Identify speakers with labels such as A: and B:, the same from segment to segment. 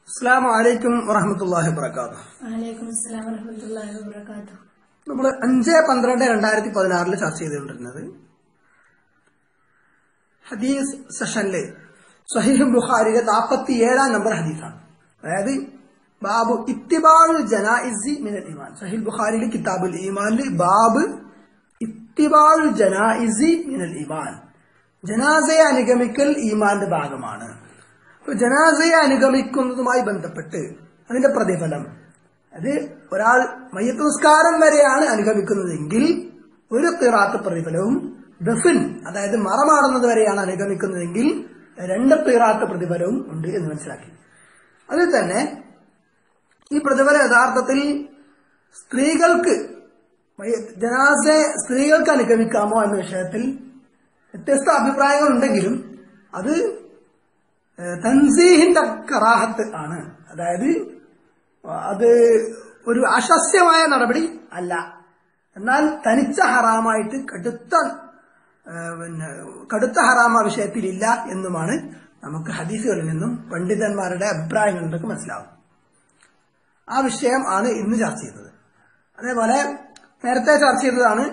A: അസ്സാം വലൈക്കും വറഹമത്തല്ലാഹി വാബർക്കാത്തു
B: വലൈക്കും അസ്സലാം വറഹ്മത്തുള്ളാഹി വബറകാതുഹു
A: നമ്മൾ അഞ്ച് പന്ത്രണ്ട് രണ്ടായിരത്തി പതിനാറിൽ ചർച്ച ചെയ്തുകൊണ്ടിരുന്നത് ഹദീസ് സെഷനില് സഹീഹ് ബുഖാരിയുടെ നാൽപ്പത്തി ഏഴാം നമ്പർ ഹദീസാണ് അതായത് ബാബു ഇത്തിബാഉൽ ജനായിസി മിനൽ ഈമാൻ സഹീൽ ബുഖാരിയിലെ കിതാബുൽ ഈമാനിൽ ബാബ് ഇത്തിബാഉൽ ജനായിസി മിനൽ ഈമാൻ ജനാസയെ അനുഗമിക്കൽ ഈമാന്റെ ഭാഗമാണ് അപ്പൊ ജനാസയെ അനുഗമിക്കുന്നതുമായി ബന്ധപ്പെട്ട് അതിന്റെ പ്രതിഫലം അത് ഒരാൾ മയ്യത്ത് നിസ്കാരം വരെയാണ് അനുഗമിക്കുന്നതെങ്കിൽ ഒരു കിറാത്ത് പ്രതിഫലവും ദഫിൻ അതായത് മറമാടുന്നത് വരെയാണ് അനുഗമിക്കുന്നതെങ്കിൽ രണ്ട് കിറാത്ത് പ്രതിഫലവും ഉണ്ട് എന്ന് മനസ്സിലാക്കി അതിൽ തന്നെ ഈ പ്രതിഫലം യഥാർത്ഥത്തിൽ സ്ത്രീകൾക്ക് മയ്യ- ജനാസയെ സ്ത്രീകൾക്ക് അനുഗമിക്കാമോ എന്ന വിഷയത്തിൽ വ്യത്യസ്ത അഭിപ്രായങ്ങൾ ഉണ്ടെങ്കിലും അത് ഏഹ്, തൻസീഹിന്റെ കറാഹത്ത് ആണ് അതായത് അത് ഒരു അശസ്യമായ നടപടി അല്ല എന്നാൽ തനിച്ച ഹറാമായിട്ട് കടുത്ത ഏഹ്, പിന്നെ കടുത്ത ഹറാമ വിഷയത്തിലില്ല എന്നുമാണ് നമുക്ക് ഹദീസുകളിൽ നിന്നും പണ്ഡിതന്മാരുടെ അഭിപ്രായങ്ങളിൽ നിന്നൊക്കെ മനസ്സിലാവും ആ വിഷയം ആണ് ഇന്ന് ചർച്ച ചെയ്തത് അതേപോലെ നേരത്തെ ചർച്ച ചെയ്തതാണ്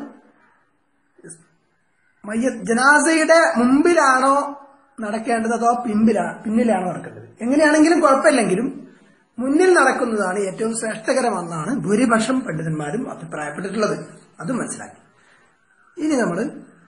A: മയ്യ ജനാസയുടെ മുമ്പിലാണോ നടക്കേണ്ടത് അതോ പിമ്പിലാ പിന്നിലാണോ നടക്കേണ്ടത് എങ്ങനെയാണെങ്കിലും കുഴപ്പമില്ലെങ്കിലും മുന്നിൽ നടക്കുന്നതാണ് ഏറ്റവും ശ്രേഷ്ഠകരമെന്നാണ് ഭൂരിപക്ഷം പണ്ഡിതന്മാരും അഭിപ്രായപ്പെട്ടിട്ടുള്ളത് അതും മനസ്സിലാക്കി ഇനി നമ്മൾ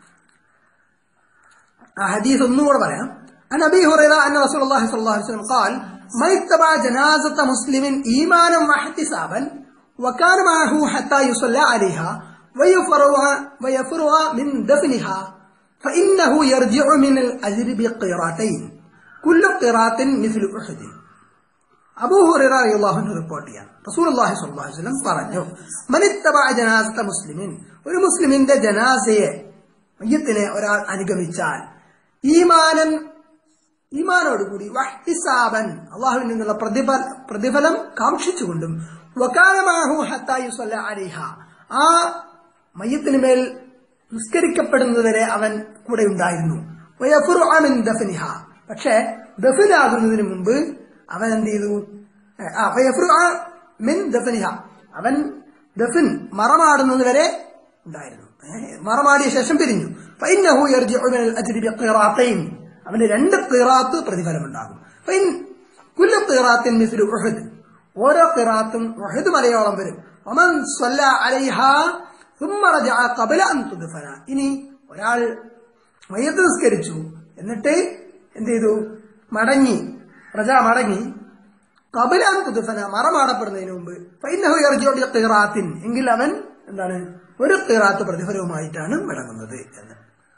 A: ആ ഹദീസ് ഒന്നുകൂടെ പറയാം عن ابي هريره ان رسول الله صلى الله عليه وسلم قال من اتبع جنازه مسلم ايمانا واحتسابا وكان معه حتى يصلى عليها ويفرغ ويفرغ من دفنها فانه يرجع من الاجر بقيراتين كل قيرات مثل احد അബൂ ഹുറൈറ റളിയല്ലാഹു അൻഹു റിപ്പോർട്ട് ചെയ്യാം റസൂലുള്ളാഹി സ്വല്ലല്ലാഹു അലൈഹി വസല്ലം പറഞ്ഞു മനിത്തബഅ ജനാസത മുസ്ലിമിൻ ഒരു മുസ്ലിമിന്റെ ജനാസയെ മയ്യത്തിനെ ഒരാൾ അനുഗമിച്ചാൽ ഈമാനൻ ഈമാനോടുകൂടി വഹ്തിസാബൻ അള്ളാഹുവിൽ നിന്നുള്ള പ്രതിഫല പ്രതിഫലം കാക്ഷിച്ചുകൊണ്ടും വകാലമാഹു ഹത്താ യുസല്ല അലൈഹ ആ മയ്യത്തിന് മേൽ നിസ്കരിക്കപ്പെടുന്നതുവരെ അവൻ കൂടെ ഉണ്ടായിരുന്നു വയഫുറു മിൻ ദഫനിഹ പക്ഷേ ദഫനാകുന്നതിന് മുമ്പ് അവൻ എന്ത് ചെയ്തു ആ, വയഫുറു മിൻ ദഫനിഹ അവൻ ദഫിൻ മറമാടുന്നത് വരെ ഉണ്ടായിരുന്നു ഏ, മറമാടിയ ശേഷം പിരിഞ്ഞു ഫൈന്നഹു യർജിഉ മിനൽ അജ്രി ബിഖിറാത്തൈൻ അവന് രണ്ട് ഖിറാത്ത് പ്രതിഫലമുണ്ടാകും ഫൈൻ കുല്ല ഖിറാത്തിൻ മിസ്ലു ഉഹദ് ഓരോ ഖിറാത്തും ഉഹദ് മലയോളം വരും വമൻ സ്വല്ല അലൈഹ ثم رجع قبل أن تدفن ഇനി ഒരാൾ മയ്യത്ത് നിസ്കരിച്ചു എന്നിട്ട് എന്ത് ചെയ്തു മടങ്ങി പ്രജ മടങ്ങി കബിലാൻ തുദഫന മറമാടപ്പെടുന്നതിന് മുമ്പ് ഫൈനഹു യർജിഉ ബിഖിറാത്തിൻ എങ്കിൽ അവൻ എന്താണ് ഒരു ഖിറാത്ത് പ്രതിഫലവുമായിട്ടാണ് മടങ്ങുന്നത് എന്ന്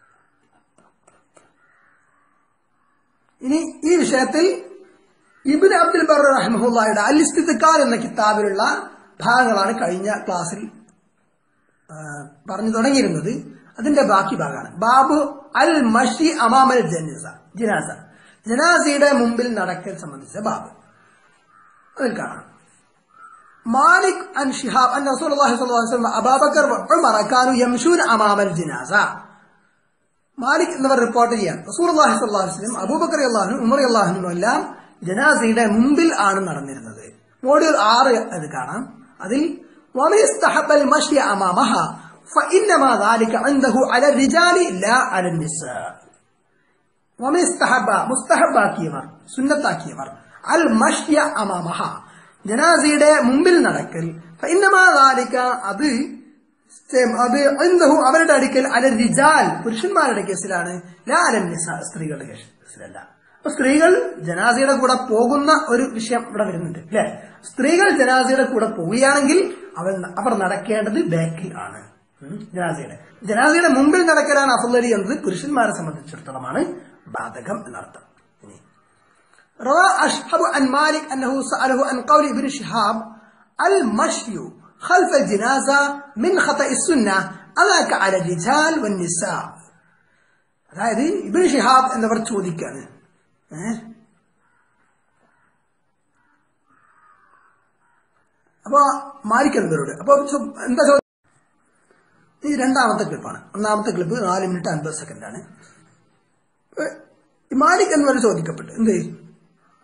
A: ഇനി ഈ വിഷയത്തിൽ ഇബിൻ അബ്ദുൽ ബർ റഹ്മുള്ളയുടെ അൽ ഇസ്തിദ്കാർ എന്ന കിതാബിലുള്ള ഭാഗങ്ങളാണ് കഴിഞ്ഞ ക്ലാസ്സിൽ ആ, പറഞ്ഞു തുടങ്ങിയിരുന്നത് അതിന്റെ ബാക്കി ഭാഗമാണ് ബാബു അൽ മഷി അമാമൽ ജനാസ ജനാസ ജനാസയുടെ മുമ്പിൽ നടക്കൽ സംബന്ധിച്ച ബാബ് അതിൽ കാണാം മാലിക് അൻ ഷിഹാബ് അൻ റസൂലുള്ളാഹി സ്വല്ലല്ലാഹു അലൈഹി വസല്ലം അബൂബക്കർ ഉമർ കാനു യംശൂൻ അമാമൽ ജനാസ മാലിക് എന്നിവർ റിപ്പോർട്ട് ചെയ്യാം റസൂലുള്ളാഹി സ്വല്ലല്ലാഹു അലൈഹി വസല്ലം അബൂബക്കർ അള്ളാഹുനും ഉമർ അള്ളാഹുനും എല്ലാം ജനാസയുടെ മുമ്പിൽ ആണ് നടന്നിരുന്നത് മോഡ്യൂൾ ആറ് അത് കാണാം അതിൽ ومن استحب المشي أمامها فإنما ذلك عنده على الرجال لا على النساء ومن استحب مستحب ആക്കിയവർ സുന്നത്താക്കിയവർ അൽ മഷ്യ അമാമഹ ജനാസയുടെ മുമ്പിൽ നടക്കൽ ഫഇന്നമാ ذلك അത് same, അത് എന്തും അവരുടെ അടുക്കൽ അല റിജാൽ പുരുഷന്മാരുടെ കേസിലാണ് ലാ അലൻ നിസ സ്ത്രീകളുടെ കേസിലല്ല അപ്പൊ സ്ത്രീകൾ ജനാസയുടെ കൂടെ പോകുന്ന ഒരു വിഷയം ഇവിടെ വരുന്നുണ്ട് അല്ലെ സ്ത്രീകൾ ജനാസയുടെ കൂടെ പോവുകയാണെങ്കിൽ അവർ അവർ നടക്കേണ്ടത് ബാക്കിൽ ആണ് ഉം, ജനാസയുടെ ജനാസയുടെ മുമ്പിൽ നടക്കലാണ് അഫുല്ലരി എന്നത് പുരുഷന്മാരെ സംബന്ധിച്ചിടത്തോളമാണ് ബാധകം എന്നർത്ഥം ഇനി روى أشهب عن مالك أنه سأله عن قول ابن شهاب المشي خلف الجنازة من خطأ السنة أذاك على الرجال والنساء അതായത് ഇബിൻ ഷിഹാബ് എന്നവർ ചോദിക്കാണ് ഏ? അപ്പൊ മാലിക് എന്നവരോട് അപ്പൊ ചോ- എന്താ ചോദ്യം ഈ രണ്ടാമത്തെ ക്ലിപ്പാണ് ഒന്നാമത്തെ ക്ലിപ്പ് നാല് മിനിറ്റ് അൻപത് സെക്കൻഡാണ് ഏ, ഈ മാലിക് എന്നവർ ചോദിക്കപ്പെട്ടു എന്ത്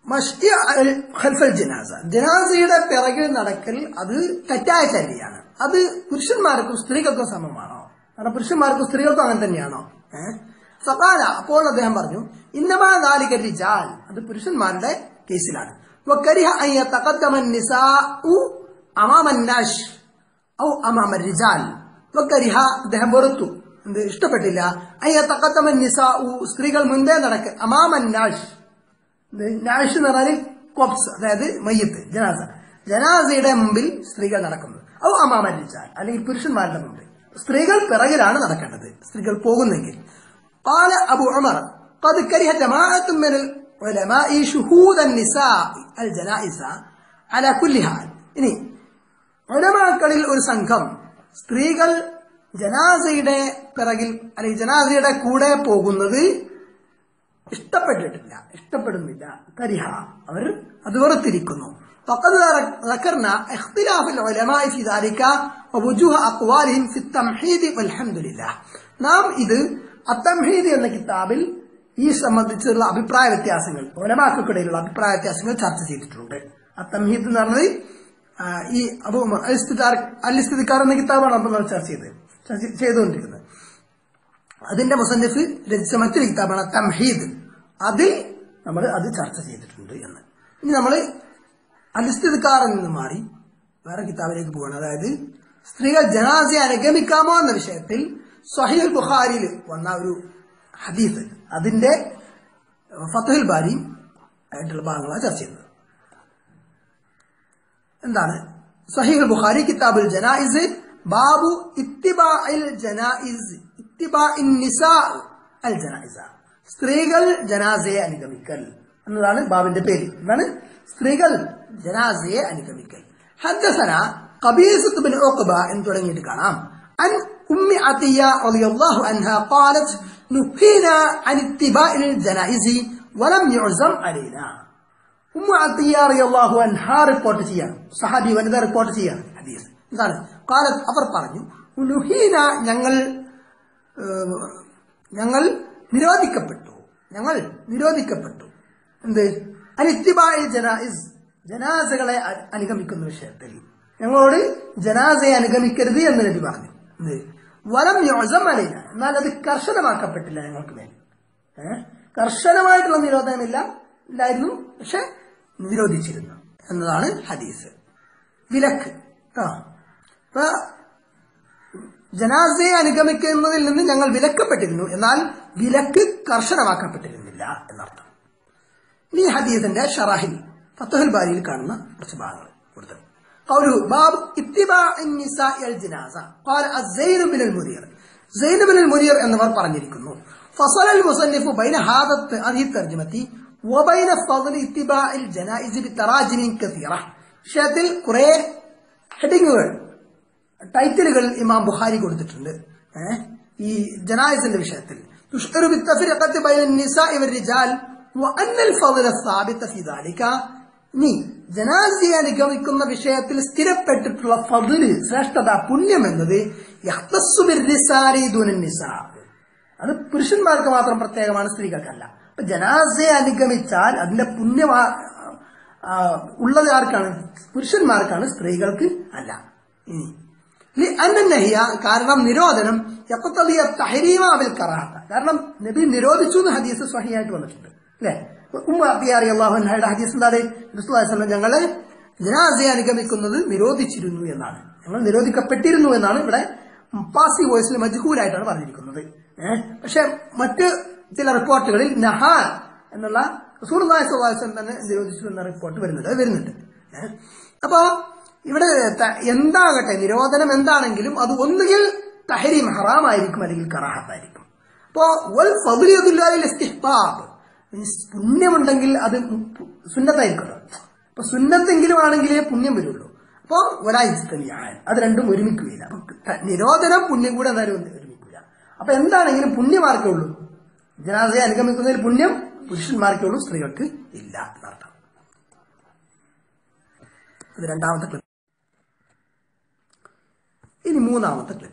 A: മഷ്യ അൽ ഖൽഫൽ ജനാസ ജനാസയുടെ പിറകിൽ നടക്കൽ അത് തെറ്റായ ശൈലിയാണ് അത് പുരുഷന്മാർക്കും സ്ത്രീകൾക്കും സമമാണോ കാരണം പുരുഷന്മാർക്കും സ്ത്രീകൾക്കും അങ്ങനെ തന്നെയാണോ ഏഹ് സപാല അപ്പോൾ അദ്ദേഹം പറഞ്ഞു ഇന്നമാ നാലിക റിജാൽ അത് പുരുഷന്മാരുടെ കേസിലാണ് വക്കരിഹ അൻ യതഖദ്ദമ النساء അമാമ الناس ഔ അമാമ الرجال വക്കരിഹ അദ്ദേഹം വെറുത്തു എന്ത് ഇഷ്ടപ്പെട്ടില്ല അൻ യതഖദ്ദമ النساء സ്ത്രീകൾ മുൻപേ നടക്ക അമാമ الناس നാഷ് എന്ന് പറഞ്ഞാൽ കൊപ്സ് അതായത് മയ്യത്ത് ജനാസ ജനാസയുടെ മുമ്പിൽ സ്ത്രീകൾ നടക്കുന്നത് ഔ അമാമ الرجال അല്ലെങ്കിൽ പുരുഷന്മാരുടെ മുമ്പിൽ സ്ത്രീകൾ പിറകിലാണ് നടക്കേണ്ടത് സ്ത്രീകൾ പോകുന്നെങ്കിൽ قال أبو عمر قد كره جماعة من العلماء شهود النساء الجنائز على كل حال ഇനി ഉലമാക്കളിൽ ഒരു സംഘം സ്ത്രീകൾ ജനാസയുടെ പിറകിൽ അല്ലെങ്കിൽ ജനാസയുടെ കൂടെ പോകുന്നത് ഇഷ്ടപ്പെട്ടിട്ടില്ല ഇഷ്ടപ്പെടുന്നില്ല കരിഹ അവർ അത് വെറുത്തിരിക്കുന്നു فقد ذكرنا اختلاف العلماء في ذلك ووجوه أقوالهم في التمحيد والحمد لله നാം ഇത് അത്തംഹീദ് എന്ന കിതാബിൽ ഈ സംബന്ധിച്ചുള്ള അഭിപ്രായ വ്യത്യാസങ്ങൾ ഒലമാക്കൾക്കിടയിലുള്ള അഭിപ്രായ വ്യത്യാസങ്ങൾ ചർച്ച ചെയ്തിട്ടുണ്ട് അത്തംഹീദ് എന്ന് പറഞ്ഞത് ആ, ഈ അബു അലിസ്തിക്കാർ എന്ന കിതാബാണ് നമ്മൾ ചർച്ച ചെയ്തത് ചർച്ച ചെയ്തുകൊണ്ടിരിക്കുന്നത് അതിന്റെ മുസന്നിഫ് രചിച്ച മറ്റൊരു കിതാബാണ് തംഹീദ് അതിൽ നമ്മൾ അത് ചർച്ച ചെയ്തിട്ടുണ്ട് എന്ന് ഇനി നമ്മൾ അലിസ്തിക്കാറിൽ നിന്ന് മാറി വേറെ കിതാബിലേക്ക് പോവാണ് അതായത് സ്ത്രീകൾ ജനാസയെ അനുഗമിക്കാമോ എന്ന വിഷയത്തിൽ സഹീൽ ബുഖാരിയിൽ വന്ന ഒരു ഹദീസ് അതിന്റെ ഫത്തുൽ ബാരി ആയിട്ടുള്ള ഭാഗങ്ങളാണ് ചർച്ച ചെയ്യുന്നത് എന്താണ് സഹീൽ ബുഖാരി കിതാബുൽ ജനായിസ് ബാബു ഇത്തിബാഇൽ ജനായിസ് ഇത്തിബാഇൻ നിസാ അൽ ജനായിസ സ്ത്രീകൾ ജനാസയെ അനുഗമിക്കൽ എന്നതാണ് ബാബിന്റെ പേര് എന്താണ് സ്ത്രീകൾ ജനാസയെ അനുഗമിക്കൽ ഹദ്ദസന ഖബീസത്ത് ബിൻ ഉഖബ എന്ന് തുടങ്ങിയിട്ട് കാണാം അൻ ഉമ്മി അതിയ റളിയല്ലാഹു അൻഹ ഖാലത് നുഹീന അൻ ഇത്തിബാഇൽ ജനായിസി വലം യുഅസം അലൈനാ ഉമ്മ അത്തിയ റളിയല്ലാഹു അൻഹ റിപ്പോർട്ട് ചെയ്യാണ് സഹാബി വനിത റിപ്പോർട്ട് ചെയ്യാണ് ഹദീസ് എന്താണ് കാലത്ത് അവർ പറഞ്ഞു നുഹീന ഞങ്ങൾ ഏഹ്, ഞങ്ങൾ നിരോധിക്കപ്പെട്ടു ഞങ്ങൾ നിരോധിക്കപ്പെട്ടു എന്ത് അനിത്യബായ ജനായിസ് ജനാസകളെ അ- അനുഗമിക്കുന്ന വിഷയത്തിൽ ഞങ്ങളോട് ജനാസയെ അനുഗമിക്കരുത് എന്ന് നബി പറഞ്ഞു എന്ത് വലം യോസം അലൈന എന്നാൽ അത് കർശനമാക്കപ്പെട്ടില്ല ഞങ്ങൾക്ക് മേൽ ഏഹ്? കർശനമായിട്ടുള്ള നിരോധനമില്ല ഇല്ലായിരുന്നു പക്ഷെ നിരോധിച്ചിരുന്നു എന്നതാണ് ഹദീസ് വിലക്ക് ആ അപ്പൊ ജനാസയെ അനുഗമിക്കുന്നതിൽ നിന്ന് ഞങ്ങൾ വിലക്കപ്പെട്ടിരുന്നു എന്നാൽ വിലക്ക് കർശനമാക്കപ്പെട്ടിരുന്നില്ല എന്നർത്ഥം ഈ ഹദീസിന്റെ ഷറാഹിൽ ഫത്തുഹുൽ ബാരിയിൽ കാണുന്ന കുറച്ച് ഭാഗങ്ങൾ കൊടുത്തത് قوله باب اتباع النساء الجنازة قال الزين بن المنير زين بن المنير എന്നിവർ പറഞ്ഞിരിക്കുന്നു فصل المصنف بين هذا هذه الترجمة وبين فضل اتباع الجنائز بتراجم كثيرة വിഷയത്തിൽ കുറെ ഹെഡിങ്ങുകൾ ടൈറ്റിലുകൾ ഇമാം ബുഖാരി കൊടുത്തിട്ടുണ്ട് ഏഹ്? ഈ ജനായസിന്റെ വിഷയത്തിൽ തുഷ്കറു بالتفرقة بين النساء والرجال وأن الفضل الثابت في ذلك ഇനി ജനാസിയെ അനുഗമിക്കുന്ന വിഷയത്തിൽ സ്ഥിരപ്പെട്ടിട്ടുള്ള ഫതില് ശ്രേഷ്ഠത പുണ്യം എന്നത് യഖ്തസ്സു ബിർരിസാലി ദൂനൻ നിസാ. അത് പുരുഷന്മാർക്ക് മാത്രം പ്രത്യേകമാണ് സ്ത്രീകൾക്കല്ല അപ്പൊ ജനാസയെ അനുഗമിച്ചാൽ അതിന്റെ പുണ്യം ആ- ആ, ഉള്ളത് ആർക്കാണ് പുരുഷന്മാർക്കാണ് സ്ത്രീകൾക്ക് അല്ല ഇനി لأن النهي കാരണം നിരോധനം يقتضي التحريم بالكراهة കാരണം നബി നിരോധിച്ചു എന്ന് ഹദീസ് സ്വഹിയായിട്ട് വന്നിട്ടുണ്ട് അല്ലേ ഉമ്മ അബിയാറി അള്ളാഹു അൻഹയുടെ ഹദീസ് എന്താണ് റസൂലുള്ളാഹി ഞങ്ങള് ജനാസയെ അനുഗമിക്കുന്നത് നിരോധിച്ചിരുന്നു എന്നാണ് ഞങ്ങൾ നിരോധിക്കപ്പെട്ടിരുന്നു എന്നാണ് ഇവിടെ പാസി വോയിസിൽ മജ്ഹൂലായിട്ടാണ് പറഞ്ഞിരിക്കുന്നത് ഏഹ് പക്ഷെ മറ്റ് ചില റിപ്പോർട്ടുകളിൽ നഹാൻ എന്നുള്ള റസൂലുള്ളാഹി സ്വല്ലല്ലാഹു അലൈഹി വസല്ലം തന്നെ നിരോധിച്ചു എന്ന റിപ്പോർട്ട് വരുന്നുണ്ട് അത് വരുന്നുണ്ട് ഏഹ് അപ്പോ ഇവിടെ ത- എന്താകട്ടെ നിരോധനം എന്താണെങ്കിലും അത് ഒന്നുകിൽ തഹരീം ഹറാമായിരിക്കും അല്ലെങ്കിൽ കറാഹത്തായിരിക്കും അപ്പോ വൽ ഫദ്ലിയതുല്ലാഹിൽ ഇസ്തിഹ്ബാബ് ഈ പുണ്യമുണ്ടെങ്കിൽ അത് സുന്നത്തായിരിക്കുമല്ലോ അപ്പൊ സുന്നത്തെങ്കിലും ആണെങ്കിലേ പുണ്യം വരുള്ളൂ അപ്പോ ഒരാഴ്ചത്തന്നെയാണ് അത് രണ്ടും ഒരുമിക്കുകയില്ല അപ്പൊ ത- നിരോധനം പുണ്യം കൂടെ എന്തായാലും ഒന്ന് ഒരുമിക്കില്ല അപ്പൊ എന്താണെങ്കിലും പുണ്യമാർക്കേ ഉള്ളൂ ജനാസയെ അനുഗമിക്കുന്നതിൽ പുണ്യം പുരുഷന്മാർക്കേ ഉള്ളൂ സ്ത്രീകൾക്ക് ഇല്ല എന്നർത്ഥം അത് രണ്ടാമത്തെ ക്ലിപ്പ് ഇനി മൂന്നാമത്തെ ക്ലിപ്പ്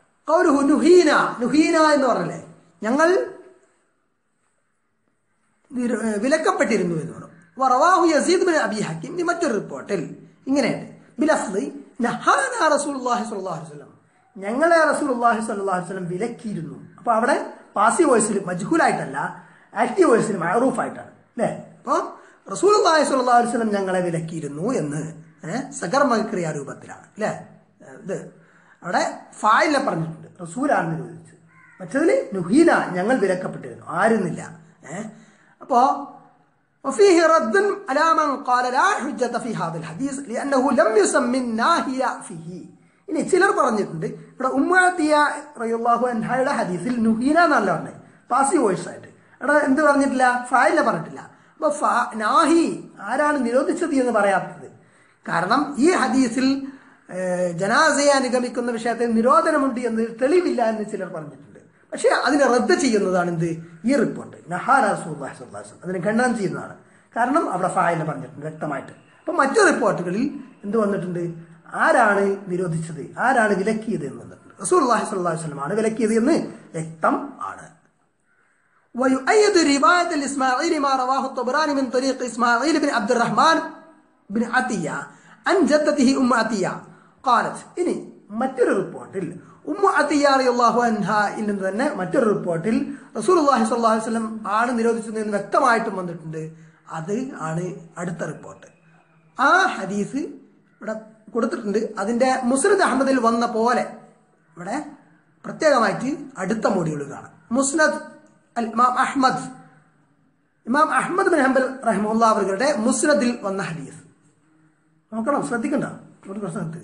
A: കൗരുഹു നുഹീന നുഹീന എന്ന് പറഞ്ഞല്ലേ ഞങ്ങൾ നിര- ഏ, വിലക്കപ്പെട്ടിരുന്നു എന്ന് പറഞ്ഞു വറവാഹു യസീദ് ബിൻ അബി ഹക്കീം ഈ മറ്റൊരു റിപ്പോർട്ടിൽ ഇങ്ങനെയുണ്ട് ബിലഫ്ലി നഹാന റസൂലുള്ളാഹി സ്വല്ലല്ലാഹു അലൈഹി വസല്ലം ഞങ്ങളെ റസൂലുള്ളാഹി സ്വല്ലല്ലാഹു അലൈഹി വസല്ലം വിലക്കിയിരുന്നു അപ്പൊ അവിടെ പാസീവ് വോയിസിൽ മജ്ഹൂലായിട്ടല്ല ആക്റ്റീവ് വോയിസിൽ മഅറൂഫ് ആയിട്ടാണ് അല്ലേ അപ്പൊ റസൂലുള്ളാഹി സ്വല്ലല്ലാഹു അലൈഹി വസല്ലം ഞങ്ങളെ വിലക്കിയിരുന്നു എന്ന് ഏഹ് സകർമ്മക്രിയ രൂപത്തിലാണ് അല്ലേ ഇത് അവിടെ ഫായിലിനെ പറഞ്ഞിട്ടുണ്ട് റസൂലാണ് നിരോധിച്ചത് മറ്റതിൽ നുഹീന ഞങ്ങൾ വിലക്കപ്പെട്ടിരുന്നു ആരുന്നില്ല ഏഹ് അപ്പോ وفيه رد على من قال لا حجة في هذا الحديث لأنه لم يسم الناهية فيه ഇനി ചിലർ പറഞ്ഞിട്ടുണ്ട് ഇവിടെ ഉമ്മാത്തിയ റളിയല്ലാഹു അൻഹയുടെ ഹദീസിൽ നുഹീന എന്നല്ല പറഞ്ഞത് പാസീവ് വോയിസ് ആയിട്ട് ഇവിടെ എന്ത് പറഞ്ഞിട്ടില്ല ഫായിലിനെ പറഞ്ഞിട്ടില്ല അപ്പൊ ഫാ- നാഹി ആരാണ് നിരോധിച്ചത് എന്ന് പറയാത്തത് കാരണം ഈ ഹദീസിൽ ഏഹ്, ജനാസയെ അനുഗമിക്കുന്ന വിഷയത്തിൽ നിരോധനമുണ്ട് എന്ന് തെളിവില്ല എന്ന് ചിലർ പറഞ്ഞിട്ടുണ്ട് പക്ഷേ അതിനെ റദ്ദ് ചെയ്യുന്നതാണ് എന്ത് ഈ റിപ്പോർട്ട് നഹാന റസൂലുള്ളാഹി സ്വല്ലല്ലാഹു അലൈഹി വസല്ലം അതിനെ ഖണ്ഡനം ചെയ്യുന്നതാണ് കാരണം അവിടെ ഫായിലിനെ പറഞ്ഞിട്ടുണ്ട് വ്യക്തമായിട്ട് അപ്പൊ മറ്റു റിപ്പോർട്ടുകളിൽ എന്ത് വന്നിട്ടുണ്ട് ആരാണ് നിരോധിച്ചത് ആരാണ് വിലക്കിയത് എന്ന് വന്നിട്ടുണ്ട് റസൂലുള്ളാഹി സ്വല്ലല്ലാഹു അലൈഹി വസല്ലം ആണ് വിലക്കിയത് എന്ന് വ്യക്തം ആണ് ويؤيد رواية الإسماعيلي ما رواه الطبراني من طريق إسماعيل بن عبد الرحمن بن عطية عن جدته أم عطية قالت إني മറ്റൊരു റിപ്പോർട്ടിൽ ഉമ്മ അത്തിയാറിയാഹു അൻഹയിൽ നിന്ന് തന്നെ മറ്റൊരു റിപ്പോർട്ടിൽ റസൂലുള്ളാഹി സ്വല്ലല്ലാഹു അലൈഹി വസല്ലം ആണ് നിരോധിച്ചത് എന്ന് വ്യക്തമായിട്ടും വന്നിട്ടുണ്ട് അത് ആണ് അടുത്ത റിപ്പോർട്ട് ആ ഹദീസ് ഇവിടെ കൊടുത്തിട്ടുണ്ട് അതിന്റെ മുസ്നദ് അഹമ്മദിൽ വന്ന പോലെ ഇവിടെ പ്രത്യേകമായിട്ട് അടുത്ത മോഡ്യൂൾ കാണാം മുസ്നദ് അൽ ഇമാം അഹ്മദ് ഇമാം അഹ്മദ് ബിൻ ഹംബൽ റഹ്മുല്ല അവരുടെ മുസ്നദിൽ വന്ന ഹദീസ് നോക്കണം ശ്രദ്ധിക്കണ്ട ഒരു പ്രശ്നത്തിൽ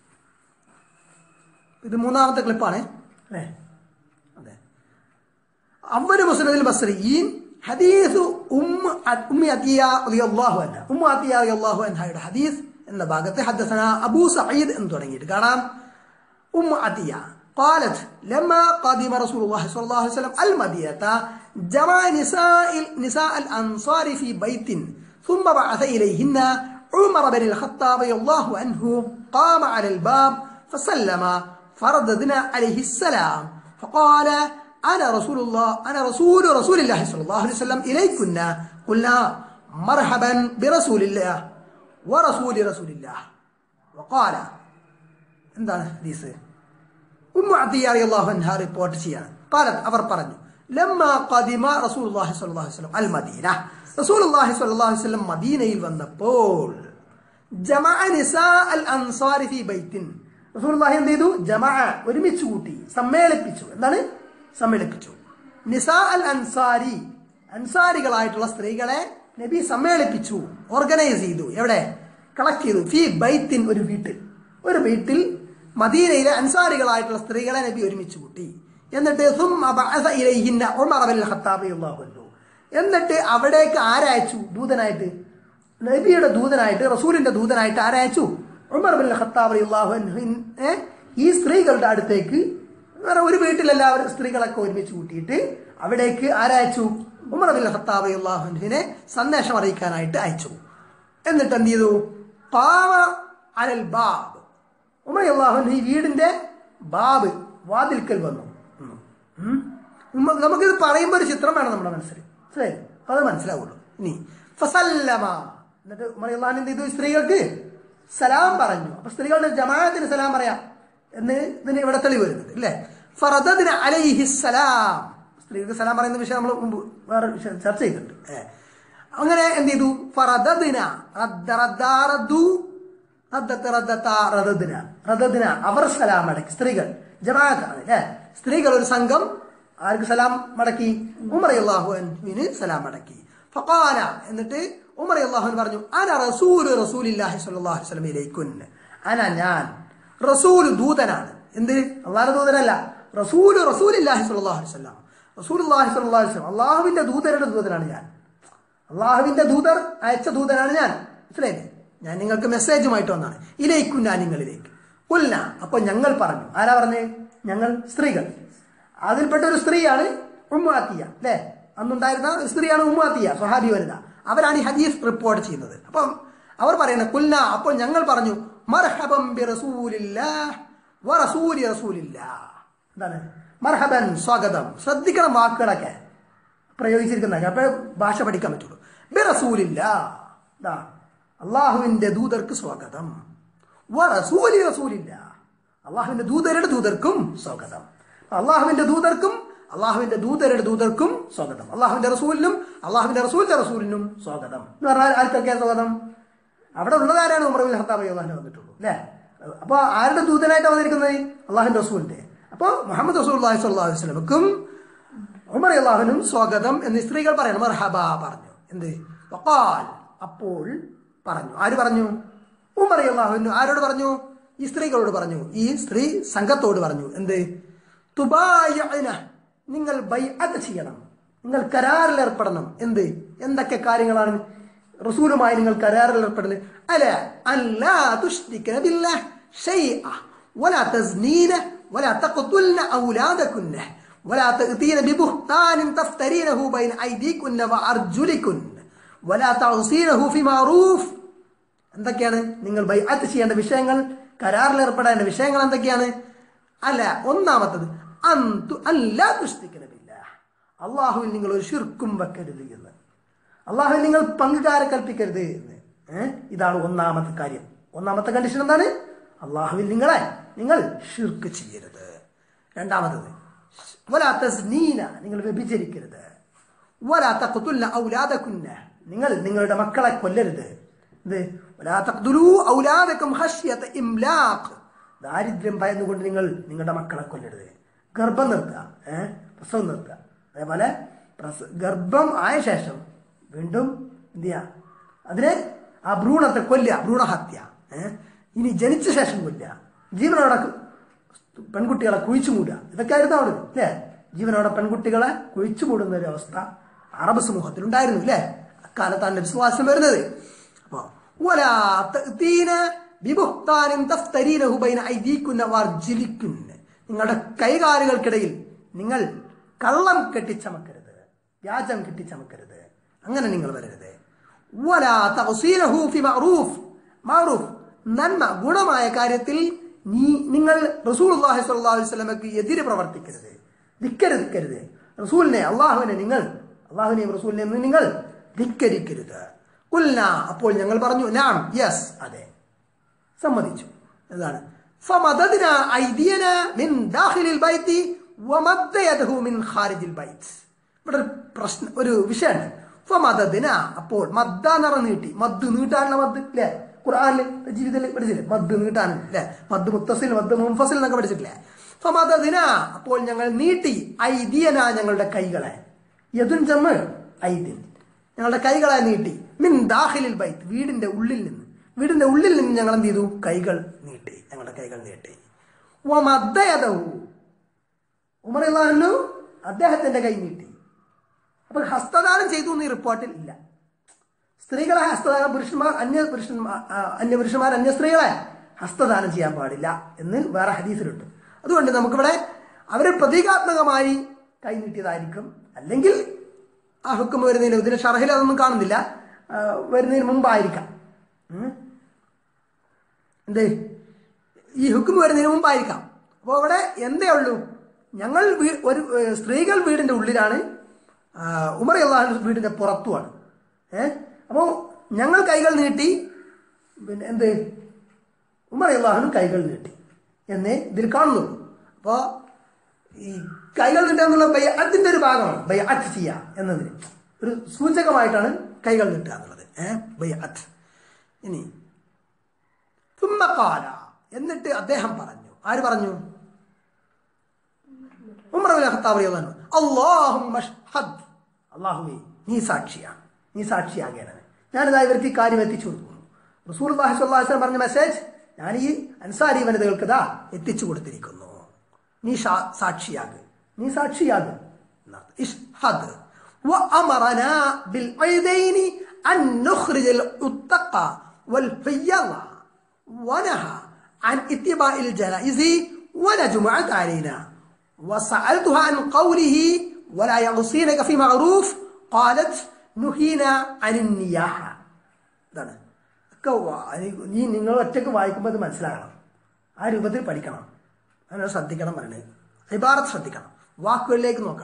A: ഇത് മൂന്നാമത്തെ ക്ലിപ്പാണ് അല്ലേ അതെ അവര് മുസ്ലിദിൽ ബസ്രിയീൻ ഹദീസ് ഉമ്മ ഉമ്മി അത്തിയ റളിയല്ലാഹു അൻഹ ഉമ്മ അത്തിയ റളിയല്ലാഹു അൻഹയുടെ ഹദീസ് എന്ന ഭാഗത്ത് ഹദ്ദസന അബൂ സഈദ് എന്ന് തുടങ്ങിയിട്ട് കാണാം ഉമ്മ അത്തിയ قالت لما قدم رسول الله صلى الله عليه وسلم المدينة جمع نساء نساء الأنصار في بيت ثم بعث إليهن عمر بن الخطاب رضي الله عنه قام على الباب فسلم فرددنا عليه السلام فقال أنا رسول الله أنا رسول رسول الله صلى الله عليه وسلم إليكن قلنا مرحبا برسول الله ورسول رسول الله وقال എന്താണ് ഹദീസ് ഉമ്മ അത്തിയ റളിയല്ലാഹു അൻഹ റിപ്പോർട്ട് ചെയ്യാണ് قالت അവർ പറഞ്ഞു لما قدم رسول الله صلى الله عليه وسلم المدينة رسول الله صلى الله عليه وسلم മദീനയിൽ വന്നപ്പോൾ ജമഅ നിസാ അൽ അൻസാരി ഫി ബൈത്തിൻ റസൂലുള്ളാഹി എന്ത് ചെയ്തു ജമഅ ഒരുമിച്ച് കൂട്ടി സമ്മേളിപ്പിച്ചു എന്താണ് സമ്മേളിപ്പിച്ചു നിസാ അൽ അൻസാരി അൻസാരികളായിട്ടുള്ള സ്ത്രീകളെ നബി സമ്മേളിപ്പിച്ചു ഓർഗനൈസ് ചെയ്തു എവിടെ കളക്ട് ചെയ്തു ഫി ബൈത്തിൻ ഒരു വീട്ടിൽ ഒരു വീട്ടിൽ മദീനയിലെ അൻസാരികളായിട്ടുള്ള സ്ത്രീകളെ നബി ഒരുമിച്ച് കൂട്ടി എന്നിട്ട് ثم بعث إليهن عمر بن الخطاب رضي الله عنه. എന്നിട്ട് അവിടേക്ക് ആരയച്ചു ദൂതനായിട്ട് നബിയുടെ ദൂതനായിട്ട് റസൂലിന്റെ ദൂതനായിട്ട് ആരയച്ചു ഉമർ ബിൻ ഖത്താബ് റളിയല്ലാഹു അൻഹു ഏ, ഈ സ്ത്രീകളുടെ അടുത്തേക്ക് വേറെ ഒരു വീട്ടിലെല്ലാവരും സ്ത്രീകളൊക്കെ ഒരുമിച്ച് കൂട്ടിയിട്ട് അവിടേക്ക് ആരയച്ചു ഉമർ ബിൻ ഖത്താബ് റളിയല്ലാഹു അൻഹുവിനെ സന്ദേശം അറിയിക്കാനായിട്ട് അയച്ചു എന്നിട്ട് എന്ത് ചെയ്തു പാവ അലൽ ബാബ് ഉമർ അള്ളാഹു ഈ വീടിന്റെ ബാബ് വാതിൽക്കൽ വന്നു ഉം. ഉം. ഉമ്മ- നമുക്കിത് പറയുമ്പോൾ ഒരു ചിത്രം വേണം നമ്മുടെ മനസ്സിൽ മനസ്സിലായി അപ്പൊ അത് മനസ്സിലാവുള്ളൂ ഇനി ഫസല്ലമ എന്നിട്ട് ഉമർ അള്ളാഹു എന്ത് ചെയ്തു സ്ത്രീകൾക്ക് സലാം പറഞ്ഞു അപ്പൊ സ്ത്രീകളുടെ ജമാഅത്തിന് സലാം പറയാം എന്ന് ഇതിന് ഇവിടെ തെളിവ് വരുന്നുണ്ട് അല്ലേ ഫറദദിന അലൈഹി സലാം സ്ത്രീകൾക്ക് സലാം പറയുന്ന വിഷയം നമ്മൾ മുമ്പ് വേറെ വിഷയം ചർച്ച ചെയ്തിട്ടുണ്ട് ഏ. അങ്ങനെ എന്ത് ചെയ്തു ഫറദദിന റദ്ദ റദ്ദാ റദ്ദു റദ്ദത്ത് റദ്ദത്ത റദ്ദദിന റദ്ദദിന അവർ സലാം മടക്കി സ്ത്രീകൾ ജമാഅത്താണ് അല്ലേ സ്ത്രീകൾ ഒരു സംഘം ആർക്ക് സലാം മടക്കി ഉമർ അള്ളാഹു അൻഹുവിന് സലാം മടക്കി ഫഖാല എന്നിട്ട് ഉമർ അള്ളാഹുൻ പറഞ്ഞു അന റസൂൽ റസൂലില്ലാഹി സ്വല്ലല്ലാഹു അലൈഹി വസല്ലമയിലേക്കുൻ അന ഞാൻ റസൂൽ ദൂതനാണ് എന്ത് അള്ളാഹുടെ ദൂതനല്ല റസൂൽ റസൂലില്ലാഹി സ്വല്ലല്ലാഹു അലൈഹി വസല്ലം റസൂലുള്ളാഹി സ്വല്ലല്ലാഹു അലൈഹി വസല്ലം അള്ളാഹുവിന്റെ ദൂതരുടെ ദൂതനാണ് ഞാൻ അള്ളാഹുവിന്റെ ദൂതർ അയച്ച ദൂതനാണ് ഞാൻ മനസ്സിലായില്ലേ ഞാൻ നിങ്ങൾക്ക് മെസ്സേജുമായിട്ട് വന്നാണ് ഇലേക്കും ഞാൻ നിങ്ങളിലേക്ക് ഉല്ല അപ്പൊ ഞങ്ങൾ പറഞ്ഞു ആരാ പറഞ്ഞേ ഞങ്ങൾ സ്ത്രീകൾ അതിൽപ്പെട്ട ഒരു സ്ത്രീയാണ് ഉമ്മാത്തിയ അല്ലേ അന്നുണ്ടായിരുന്ന ഒരു സ്ത്രീയാണ് ഉമ്മാത്തിയ സ്വഹാബി വനിത അവരാണ് ഈ ഹദീസ് റിപ്പോർട്ട് ചെയ്യുന്നത് അപ്പം അവർ പറയുന്നത് കുല്ല അപ്പോൾ ഞങ്ങൾ പറഞ്ഞു മർഹബം ബി റസൂലില്ലാഹ് വ റസൂലി റസൂലില്ലാഹ് എന്താണ് മർഹബൻ സ്വാഗതം ശ്രദ്ധിക്കണം വാക്കുകളൊക്കെ പ്രയോഗിച്ചിരിക്കുന്ന അപ്പൊ ഭാഷ പഠിക്കാൻ പറ്റുള്ളൂ ബി റസൂലില്ല ദാ അള്ളാഹുവിന്റെ ദൂതർക്ക് സ്വാഗതം വ റസൂലി റസൂലില്ല അള്ളാഹുവിന്റെ ദൂതരുടെ ദൂതർക്കും സ്വാഗതം അള്ളാഹുവിന്റെ ദൂതർക്കും അള്ളാഹുവിന്റെ ദൂതരുടെ ദൂതർക്കും സ്വാഗതം അള്ളാഹുവിന്റെ റസൂലിനും അള്ളാഹുവിന്റെ റസൂലിന്റെ റസൂലിനും സ്വാഗതം എന്ന് പറഞ്ഞാൽ ആർക്കൊക്കെ സ്വാഗതം അവിടെ ഉള്ളതാരാണ് ഉമർ ബിൻ ഹത്താബ് അള്ളാഹിനെ വന്നിട്ടുള്ളൂ അല്ലേ അപ്പൊ ആരുടെ ദൂതനായിട്ട് വന്നിരിക്കുന്നത് അള്ളാഹുവിന്റെ റസൂലിന്റെ അപ്പൊ മുഹമ്മദ് റസൂൽ അള്ളാഹി സ്വല്ലാഹു വസ്ലമക്കും ഉമർ അള്ളാഹുനും സ്വാഗതം എന്ന് സ്ത്രീകൾ പറയണം മർഹബ പറഞ്ഞു എന്ത് വഖാൽ അപ്പോൾ പറഞ്ഞു ആര് പറഞ്ഞു ഉമർ അള്ളാഹുനു ആരോട് പറഞ്ഞു ഈ സ്ത്രീകളോട് പറഞ്ഞു ഈ സ്ത്രീ സംഘത്തോട് പറഞ്ഞു എന്ത് തുബായന നിങ്ങൾ ബൈഅത്ത് ചെയ്യണം നിങ്ങൾ കരാറിൽ ഏർപ്പെടണം എന്ത് എന്തൊക്കെ കാര്യങ്ങളാണ് റസൂലുമായി നിങ്ങൾ കരാറിൽ ഏർപ്പെടുന്നത് അല അല്ലാ തുഷ്രിക്കന ബില്ലാഹ് ഷൈഅ ولا تزنين ولا تقتلن أولادكن ولا تأتين ببهتان تفترينه بين أيديكن وأرجلكن ولا تعصينه في معروف എന്തൊക്കെയാണ് നിങ്ങൾ ബൈഅത്ത് ചെയ്യേണ്ട വിഷയങ്ങൾ കരാറിൽ ഏർപ്പെടേണ്ട വിഷയങ്ങൾ എന്തൊക്കെയാണ് അല്ല ഒന്നാമത്തത് അന്തു അല്ലാ തുഷ്ടിക്കണമില്ല അള്ളാഹുവിൽ നിങ്ങൾ ഒരു ഷിർക്കും വെക്കരുത് എന്ന് അള്ളാഹുവിൽ നിങ്ങൾ പങ്കുകാരെ കൽപ്പിക്കരുത് എന്ന് ഏഹ് ഇതാണ് ഒന്നാമത്തെ കാര്യം ഒന്നാമത്തെ കണ്ടീഷൻ എന്താണ് അള്ളാഹുവിൽ നിങ്ങളെ നിങ്ങൾ ഷിർക്ക് ചെയ്യരുത് രണ്ടാമത്തത് വലാത്ത സ്നീന നിങ്ങൾ വ്യഭിചരിക്കരുത് വലാത്ത കുത്തുല്ല ഔലാദക്കുന്ന നിങ്ങൾ നിങ്ങളുടെ മക്കളെ കൊല്ലരുത് ഇത് വലാത്തഖ്തുലൂ ഔലാദക്കും ഹഷ്യത ഇംലാഖ് ദാരിദ്ര്യം ഭയന്നുകൊണ്ട് നിങ്ങൾ നിങ്ങളുടെ മക്കളെ കൊല്ലരുത് ഗർഭം നിർത്തുക ഏഹ് പ്രസവം നിർത്തുക അതേപോലെ പ്രസ ഗർഭം ആയ ശേഷം വീണ്ടും എന്ത് ചെയ്യുക അതിനെ ആ ഭ്രൂണത്തെ കൊല്ലുക ഭ്രൂണഹത്യ ഏഹ് ഇനി ജനിച്ച ശേഷം കൊല്ലുക ജീവനോടെ പെൺകുട്ടികളെ കുഴിച്ചു മൂടുക ഇതൊക്കെ ആയിരുന്നു അവിടെ അല്ലേ ജീവനോടെ പെൺകുട്ടികളെ കുഴിച്ചു മൂടുന്ന ഒരു അവസ്ഥ അറബ് സമൂഹത്തിൽ ഉണ്ടായിരുന്നു അല്ലേ അക്കാലത്താണ് വിശ്വാസം വരുന്നത് അപ്പൊ ولا تأتين ببهتان تفترينه بين أيديكن وأرجلكن നിങ്ങളുടെ കൈകാലുകൾക്കിടയിൽ നിങ്ങൾ കള്ളം കെട്ടിച്ചമക്കരുത് വ്യാജം കെട്ടിച്ചമക്കരുത് അങ്ങനെ നിങ്ങൾ വരരുത് ولا تغسيله في معروف معروف നന്മ ഗുണമായ കാര്യത്തിൽ നീ നിങ്ങൾ റസൂൽ അള്ളാഹി സ്വല്ലല്ലാഹു അലൈഹി വസല്ലമക്ക് എതിരെ പ്രവർത്തിക്കരുത് ധിക്കരുത് റസൂലിനെ അള്ളാഹുവിനെ നിങ്ങൾ അള്ളാഹുവിനെയും റസൂലിനെയും നിങ്ങൾ ധിക്കരിക്കരുത് കുൽന അപ്പോൾ ഞങ്ങൾ പറഞ്ഞു നാം യെസ് അതെ സമ്മതിച്ചു എന്താണ് فمددنا أيدينا من داخل البيت ومد يده من خارج البيت ഇവിടെ ഒരു പ്രശ്നം ഒരു വിഷയമാണ് ഫമദദിന അപ്പോൾ മദ്ദ നിറ നീട്ടി മദ് നീട്ടാനുള്ള മദ് അല്ലേ ഖുർആനിൽ ജീവിതത്തിൽ പഠിച്ചില്ലേ മദ് നീട്ടാൻ അല്ലേ മദ് മുത്തസിൽ മദ് മുൻഫസിൽ എന്നൊക്കെ പഠിച്ചിട്ടില്ലേ ഫമദദിന അപ്പോൾ ഞങ്ങൾ നീട്ടി ഐദിയന ഞങ്ങളുടെ കൈകളെ യദുൻ ജമ്മ് ഐദിൻ ഞങ്ങളുടെ കൈകളെ നീട്ടി മിൻ ദാഹിലിൽ ബൈത്ത് വീടിന്റെ ഉള്ളിൽ നിന്ന് വീടിന്റെ ഉള്ളിൽ നിന്ന് ഞങ്ങൾ എന്ത് ചെയ്തു കൈകൾ നീട്ടി ഞങ്ങളുടെ കൈകൾ നീട്ടി വമദ്ദയദഹു ഉമർ ഇള്ളാഹു അദ്ദേഹത്തിന്റെ കൈ നീട്ടി അപ്പൊ ഹസ്തദാനം ചെയ്തു എന്ന് ഈ റിപ്പോർട്ടിൽ ഇല്ല സ്ത്രീകളെ ഹസ്തദാനം പുരുഷന്മാർ അന്യ പുരുഷന്മാർ ആ, അന്യ പുരുഷന്മാർ അന്യ സ്ത്രീകളെ ഹസ്തദാനം ചെയ്യാൻ പാടില്ല എന്ന് വേറെ ഹദീസിലുണ്ട് അതുകൊണ്ട് നമുക്കിവിടെ അവർ പ്രതീകാത്മകമായി കൈ നീട്ടിയതായിരിക്കും അല്ലെങ്കിൽ ആ ഹുക്കും വരുന്നതിന് ഇതിന് ഷർഹിൽ അതൊന്നും കാണുന്നില്ല ആ, വരുന്നതിന് മുമ്പായിരിക്കാം ഉം. എന്ത് ഈ ഹുക്കും വരുന്നതിന് മുമ്പായിരിക്കാം അപ്പോൾ അവിടെ എന്തേ ഉള്ളൂ ഞങ്ങൾ വീ- ഒരു ഏ, സ്ത്രീകൾ വീടിന്റെ ഉള്ളിലാണ് ആ, ഉമർ അള്ളാഹു വീടിന്റെ പുറത്തുമാണ് ഏഹ് അപ്പോൾ ഞങ്ങൾ കൈകൾ നീട്ടി പിന്നെ എന്ത് ഉമർ അള്ളാഹുനും കൈകൾ നീട്ടി എന്നേ ഇതിൽ കാണുന്നുള്ളൂ അപ്പോൾ ഈ കൈകൾ നീട്ടുക എന്നുള്ള ബയ്യത്തിന്റെ ഒരു ഭാഗമാണ് ബയ്യ അറ്റ് ചെയ്യുക എന്നതിന് ഒരു സൂചകമായിട്ടാണ് കൈകൾ നീട്ടുക എന്നുള്ളത് ഏഹ് ബയ്യ അറ്റ് ഇനി തുമ്മക്കാല എന്നിട്ട് അദ്ദേഹം പറഞ്ഞു ആര് പറഞ്ഞു ഉമർ അബ്ദുൽ ഖത്താബ് റളിയല്ലാഹു അൻഹു അല്ലാഹുമ്മ ഷ്ഹദ് അല്ലാഹുവേ നീ സാക്ഷിയാണ് നീ സാക്ഷിയാകേണ്ടത് ഞാനിതാ ഇവർക്ക് ഈ കാര്യം എത്തിച്ചു കൊടുക്കുന്നു റസൂൽ അള്ളാഹി സ്വല്ലല്ലാഹു അലൈഹി വസല്ലം പറഞ്ഞ മെസ്സേജ് ഞാൻ ഈ അൻസാരി വനിതകൾക്ക് ഇതാ എത്തിച്ചു കൊടുത്തിരിക്കുന്നു നീ ഷാ- സാക്ഷിയാക് നീ സാക്ഷിയാക് എന്നർത്ഥം. ഇഷ്ഹദ് وأمرنا بالعيدين أن نخرج العتق والفيض ونهى عن اتباع الجنائز ولا جمعت علينا وسألتها عن قوله ولا يغصينك في معروف قالت نهينا عن النياحة ഇതാണ് ഒക്കെ വാ- നീ നിങ്ങൾ ഒറ്റക്ക് വായിക്കുമ്പോൾ അത് മനസ്സിലാകണം ആ രൂപത്തിൽ പഠിക്കണം അങ്ങനെ ശ്രദ്ധിക്കണം പറയണേ ഇബാറത്ത് ശ്രദ്ധിക്കണം വാക്കുകളിലേക്ക് നോക്കണം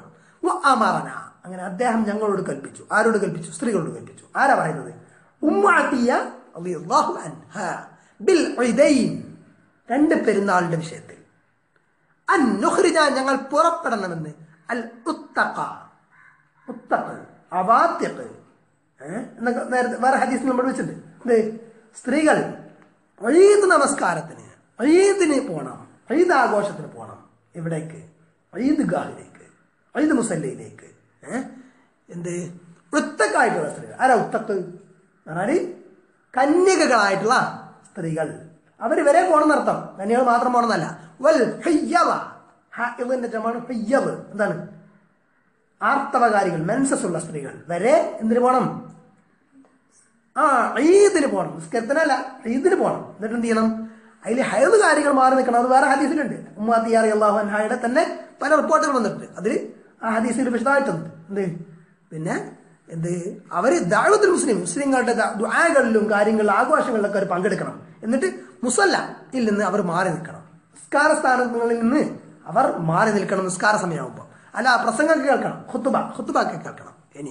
A: വ അമറന അങ്ങനെ അദ്ദേഹം ഞങ്ങളോട് കൽപ്പിച്ചു ആരോട് കൽപ്പിച്ചു സ്ത്രീകളോട് കൽപ്പിച്ചു ആരാ പറയുന്നത് ഉമ്മാത്തിയ റളിയല്ലാഹു അൻഹ ബിൽ ഉദൈൻ രണ്ട് പെരുന്നാളിന്റെ വിഷയത്തിൽ അൻ നുഹ്രിജ ഞങ്ങൾ പുറപ്പെടണമെന്ന് അൽ ഉത്തഖ ഉത്തഖ് അവാത്യഖ് ഏഹ് എന്നൊക്കെ നേരത്തെ വേറെ ഹദീസ് നമ്മൾ വെച്ചിട്ടുണ്ട് എന്ത് സ്ത്രീകൾ ഈദ് നമസ്കാരത്തിന് ഈദിന് പോകണം ഈദ് ആഘോഷത്തിന് പോകണം എവിടേക്ക് ഈദ് ഗാഹിലേക്ക് ഈദ് മുസല്ലയിലേക്ക് ഏഹ് എന്ത് ഉത്തക്കായിട്ടുള്ള സ്ത്രീകൾ ആരാ ഉത്തക്ക് പറഞ്ഞാല് കന്യകകളായിട്ടുള്ള സ്ത്രീകൾ അവര് വരെ പോണെന്നർത്ഥം കന്യകൾ മാത്രം പോണെന്നല്ല വൽ ഹയ്യവ ഇതിന്റെ ജമാണ് ഹയ്യവ് എന്താണ് ആർത്തവകാരികൾ മെൻസസ് ഉള്ള സ്ത്രീകൾ വരെ എന്തിനു പോണം ആ ഈദിന് പോകണം നിസ്കരത്തിനല്ല ഈദിന് പോകണം എന്നിട്ട് എന്ത് ചെയ്യണം അതിൽ ഹൈദ് കാര്യങ്ങൾ മാറി നിൽക്കണം അത് വേറെ ഹദീസിലുണ്ട് ഉമ്മാത്തിയാറി അള്ളാഹു അൻഹായുടെ തന്നെ പല റിപ്പോർട്ടുകൾ വന്നിട്ടുണ്ട് അതിൽ ആ ഹദീസിൽ വിശദമായിട്ടുണ്ട് എന്ത് പിന്നെ എന്ത് അവര് ദാവത്തുൽ മുസ്ലിം മുസ്ലിങ്ങളുടെ ദുആകളിലും കാര്യങ്ങളിലും ആഘോഷങ്ങളിലൊക്കെ അവർ പങ്കെടുക്കണം എന്നിട്ട് മുസല്ലയിൽ നിന്ന് അവർ മാറി നിൽക്കണം നിസ്കാര സ്ഥാനങ്ങളിൽ നിന്ന് അവർ മാറി നിൽക്കണം നിസ്കാര സമയമാകുമ്പോൾ അല്ല പ്രസംഗം കേൾക്കണം ഹുത്തുബ ഹുത്തുബൊക്കെ കേൾക്കണം ഇനി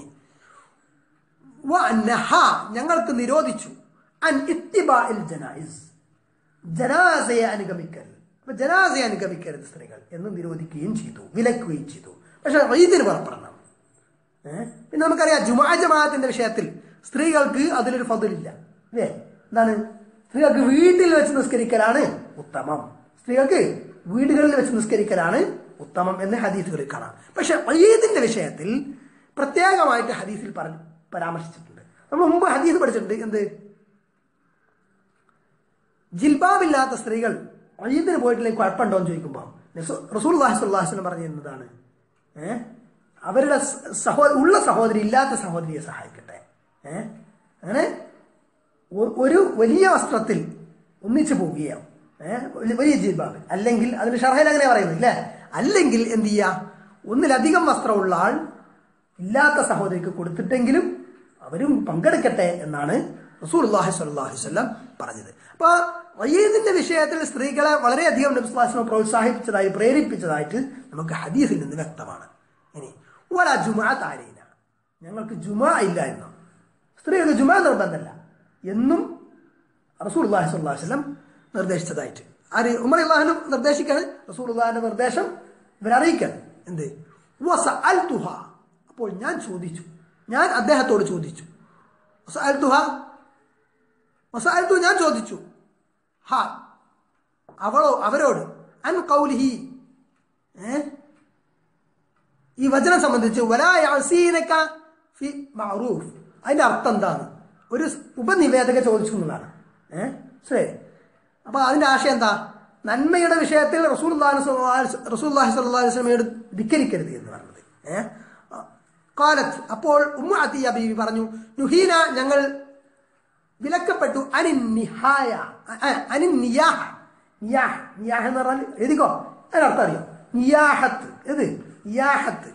A: വനഹ ഞങ്ങൾക്ക് നിരോധിച്ചു അൻ ഇത്തിബാഇൽ ജനായിസ് ജനാസയെ അനുഗമിക്കൽ അപ്പൊ ജനാസയെ അനുഗമിക്കരുത് സ്ത്രീകൾ എന്ന് നിരോധിക്കുകയും ചെയ്തു വിലക്കുകയും ചെയ്തു പക്ഷെ ഈദിന് പുറപ്പെടണം ഏഹ് പിന്നെ നമുക്കറിയാം ജുമാ ജമാഅത്തിന്റെ വിഷയത്തിൽ സ്ത്രീകൾക്ക് അതിലൊരു ഫതിലില്ല അല്ലേ എന്താണ് സ്ത്രീകൾക്ക് വീട്ടിൽ വെച്ച് നിസ്കരിക്കലാണ് ഉത്തമം സ്ത്രീകൾക്ക് വീടുകളിൽ വെച്ച് നിസ്കരിക്കലാണ് ഉത്തമം എന്ന് ഹദീസുകളിൽ കാണാം പക്ഷെ ഈദിന്റെ വിഷയത്തിൽ പ്രത്യേകമായിട്ട് ഹദീസിൽ പറഞ്ഞു പരാമർശിച്ചിട്ടുണ്ട് നമ്മൾ മുമ്പ് ഹദീസ് പഠിച്ചിട്ടുണ്ട് എന്ത് ജിൽബാബില്ലാത്ത സ്ത്രീകൾ ഈദിന് പോയിട്ടില്ലെങ്കിൽ കുഴപ്പമുണ്ടോ എന്ന് ചോദിക്കുമ്പോൾ റസൂൽ വാഹിസ്വല്ലാസ്ലം പറഞ്ഞിരുന്നതാണ് ഏഹ് അവരുടെ സഹോ ഉള്ള സഹോദരി ഇല്ലാത്ത സഹോദരിയെ സഹായിക്കട്ടെ ഏഹ് അങ്ങനെ ഒരു വലിയ വസ്ത്രത്തിൽ ഒന്നിച്ചു പോവുകയോ ഏഹ് വലിയ ജിൽബാബ് അല്ലെങ്കിൽ അതിന് ഷർഹയിൽ അങ്ങനെ പറയുന്നത് ഇല്ലേ അല്ലെങ്കിൽ എന്ത് ചെയ്യുക ഒന്നിലധികം വസ്ത്രമുള്ള ആൾ ഇല്ലാത്ത സഹോദരിക്ക് കൊടുത്തിട്ടെങ്കിലും അവരും പങ്കെടുക്കട്ടെ എന്നാണ് റസൂൽ അള്ളാഹി സ്വല്ലാഹി സ്വല്ലം പറഞ്ഞത് അപ്പൊ വയ്യതിന്റെ വിഷയത്തിൽ സ്ത്രീകളെ വളരെയധികം നബ്സ്ലാസിനെ പ്രോത്സാഹിപ്പിച്ചതായി പ്രേരിപ്പിച്ചതായിട്ട് നമുക്ക് ഹദീസിൽ നിന്ന് വ്യക്തമാണ് ഇനി ഒല ജുമാ താരീന ഞങ്ങൾക്ക് ജുമാ ഇല്ലായിരുന്നു സ്ത്രീകൾക്ക് ജുമാ നിർബന്ധമല്ല എന്നും റസൂൽ അള്ളാഹി സ്വല്ലാഹി സ്വല്ലം നിർദ്ദേശിച്ചതായിട്ട് ആര് ഉമർ അള്ളാഹിനും നിർദ്ദേശിക്കാണ് റസൂൽ അള്ളാഹിന്റെ നിർദ്ദേശം ഇവരറിയിക്കണം എന്ത് വസ അൽ തുഹ അപ്പോൾ ഞാൻ ചോദിച്ചു ഞാൻ അദ്ദേഹത്തോട് ചോദിച്ചു വസഅൽതുഹ വസഅൽതു ഞാൻ ചോദിച്ചു ഹ അവളോ അവരോട് അൻ കൗലിഹി ഏ ഈ വചനം സംബന്ധിച്ച് വലായസീനക്ക ഫി മഅറൂഫ് അതിന്റെ അർത്ഥം എന്താണ് ഒരു ഉപനിവേദക ചോദിച്ചു എന്നുള്ളതാണ് ഏഹ് ശരി അപ്പൊ അതിന്റെ ആശയം എന്താ നന്മയുടെ വിഷയത്തിൽ റസൂൽ റസൂൽ അലൈഹി സ്വലമയോട് ധിക്കരിക്കരുത് എന്ന് പറഞ്ഞത് ഏഹ് കാലത്ത് അപ്പോൾ ഉമ്മ അത്തിയ ബീവി പറഞ്ഞു നുഹീന ഞങ്ങൾ വിലക്കപ്പെട്ടു അനിൻ നിഹായ അനിൻ നിയാഹ നിയാഹ് നിയാഹ് എന്ന് പറഞ്ഞാൽ എഴുതിക്കോ അതിനർത്ഥം അറിയോ നിയാഹത്ത് ഏത് നിയാഹത്ത്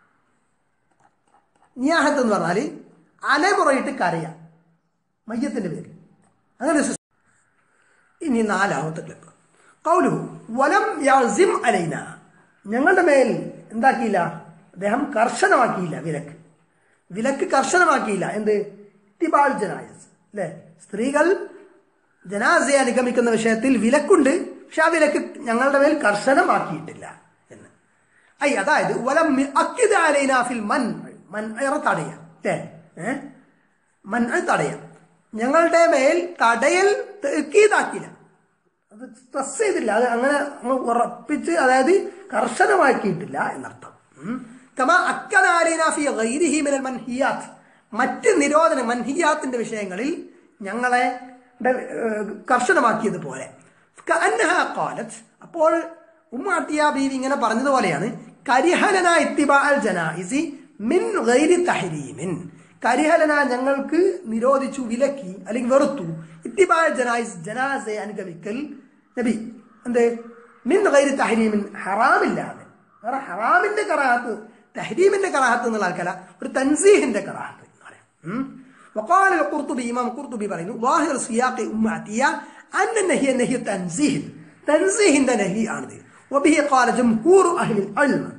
A: നിയാഹത്ത് എന്ന് പറഞ്ഞാൽ അലമുറയിട്ട് കരയാം മയ്യത്തിന്റെ പേര് അങ്ങനെ ഒരു ഇനി നാലാമത്തെ ക്ലിപ്പ് കൗലു വലം യാസിം അലൈന ഞങ്ങളുടെ മേൽ എന്താക്കിയില്ല അദ്ദേഹം കർശനമാക്കിയില്ല വിലക്ക് വിലക്ക് കർശനമാക്കിയില്ല എന്ത് തിബാൽ ജനായസ് അല്ലെ സ്ത്രീകൾ ജനാസയെ അനുഗമിക്കുന്ന വിഷയത്തിൽ വിലക്കുണ്ട് പക്ഷെ ആ വിലക്ക് ഞങ്ങളുടെ മേൽ കർശനമാക്കിയിട്ടില്ല എന്ന് ഐ അതായത് വലം അക്കിദാലൈനാഫിൽ മൻ മൻ തടയാം അല്ലേ ഏഹ് മൻ തടയാം ഞങ്ങളുടെ മേൽ തടയൽ തെക്കീതാക്കിയില്ല അത് സ്ട്രെസ് ചെയ്തില്ല അത് അങ്ങനെ ഉറപ്പിച്ച് അതായത് കർശനമാക്കിയിട്ടില്ല എന്നർത്ഥം കമാ അക്കനാലിനാഫി ഗൈരിഹി മിനൽ മൻഹിയാത്ത് മറ്റ് നിരോധന മൻഹിയാത്തിന്റെ വിഷയങ്ങളിൽ ഞങ്ങളെ കർശനമാക്കിയതുപോലെ അപ്പോൾ ഉമ്മാട്ടിയ ബീവി ഇങ്ങനെ പറഞ്ഞതുപോലെയാണ് കരിഹലന ഇത്തിബാൽ ജനായിസി മിൻ ഗൈരി തഹരീമിൻ കരിഹലന ഞങ്ങൾക്ക് നിരോധിച്ചു വിലക്കി അല്ലെങ്കിൽ വെറുത്തു ഇത്തിബാൽ ജനായിസ് ജനാസെ അനുഗമിക്കൽ നബി എന്ത് മിൻ ഗൈരി തഹരീമിൻ ഹറാമില്ലാതെ വേറെ ഹറാമിന്റെ കറാഹത്ത് തഹരീമിന്റെ കറാഹത്ത് എന്നുള്ള ആൾക്കല്ല ഒരു തൻസീഹിന്റെ കറാഹത്ത് എന്ന് പറയാം وقال القرطبي امام قرطبي പറയുന്നു ظاهر سياق ام عتيه ان النهي نهي تنزيه تنزيه ده نهي ആണിത് وبه قال جمهور اهل العلم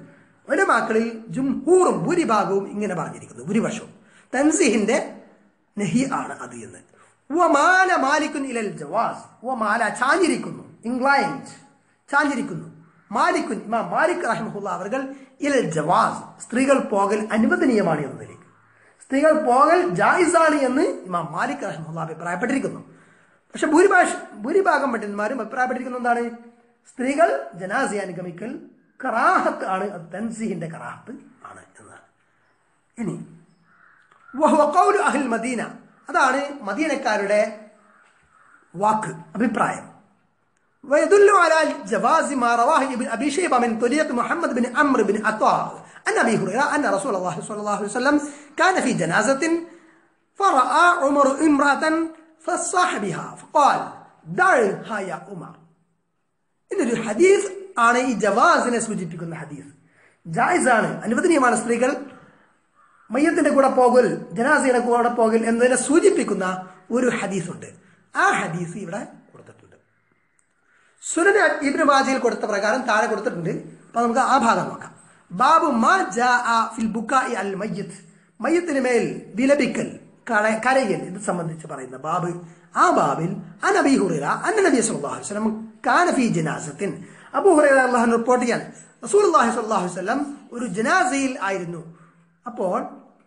A: ഒലമാക്കളിൽ ജുംഹൂറും ഭൂരിഭാഗവും ഇങ്ങനെ പറഞ്ഞിരിക്കുന്നു ഭൂരിപക്ഷവും തൻസിഹിന്റെ നഹി ആണ് അത് എന്ന് ഉവമാല മാലിക്കുൻ ഇലൽ ജവാസ് ഉവമാല ചാഞ്ഞിരിക്കുന്നു ഇംഗ്ലൈൻഡ് ചാഞ്ഞിരിക്കുന്നു മാലിക്കുൻ ഇമാം മാലിക് റഹ്മുല്ല അവർ ഇലൽ ജവാസ് സ്ത്രീകൾ പോകൽ അനുവദനീയമാണ് എന്നതിലേക്ക് സ്ത്രീകൾ പോകൽ ജായിസാണ് എന്ന് ഇമാം മാലിക് റഹ്മുല്ല അഭിപ്രായപ്പെട്ടിരിക്കുന്നു പക്ഷെ ഭൂരിഭാഷ ഭൂരിഭാഗം പണ്ഡിതന്മാരും അഭിപ്രായപ്പെട്ടിരിക്കുന്ന എന്താണ് സ്ത്രീകൾ ജനാസിയെ അനുഗമിക്കൽ കറാഹത്ത് ആണ് അത് തൻസീഹിന്റെ കറാഹത്ത് ആണ് എന്നതാണ് ഇനി വഹുവ ഖൗലു അഹ്ൽ മദീന അതാണ് മദീനക്കാരുടെ വാക്ക് അഭിപ്രായം ويدل على جواز ما رواه ابن ابي شيبه من طريق محمد بن عمرو بن عطاء عن ابي هريره ان رسول الله صلى الله عليه وسلم كان في جنازه فراى عمر امراه فصاح بها فقال دعها يا عمر ഇതൊരു ഹദീസ് ആണ് ഈ ജവാസിനെ സൂചിപ്പിക്കുന്ന ഹദീസ് ജായിസ് ആണ് അനുവദനീയമാണ് സ്ത്രീകൾ മയ്യത്തിന്റെ കൂടെ പോകൽ ജനാസയുടെ കൂടെ പോകൽ എന്നതിനെ സൂചിപ്പിക്കുന്ന ഒരു ഹദീസ് ഉണ്ട് ആ ഹദീസ് ഇവിടെ കൊടുത്തിട്ടുണ്ട് സുനന ഇബ്നു മാജയിൽ കൊടുത്ത പ്രകാരം താഴെ കൊടുത്തിട്ടുണ്ട് അപ്പൊ നമുക്ക് ആ ഭാഗം നോക്കാം ബാബു മാ ജാ ഫിൽ ബുക്കായി അൽ മയ്യത്ത് മയ്യത്തിന് മേൽ വിലപിക്കൽ കര- കരയൽ ഇത് സംബന്ധിച്ച് പറയുന്ന ബാബ് ആ ബാബിൽ അൻ അബി ഹുറൈറ അന്ന നബി സല്ലല്ലാഹു അലൈഹി വസല്ലം കാന ഫീ ജനാസത്തിൻ അബൂ ഹുറൈറ അല്ലാഹു റിപ്പോർട്ട് ചെയ്യാൻ റസൂലുള്ളാഹി സ്വല്ലല്ലാഹു അലൈഹി വസല്ലം ഒരു ജനാസയിൽ ആയിരുന്നു അപ്പോൾ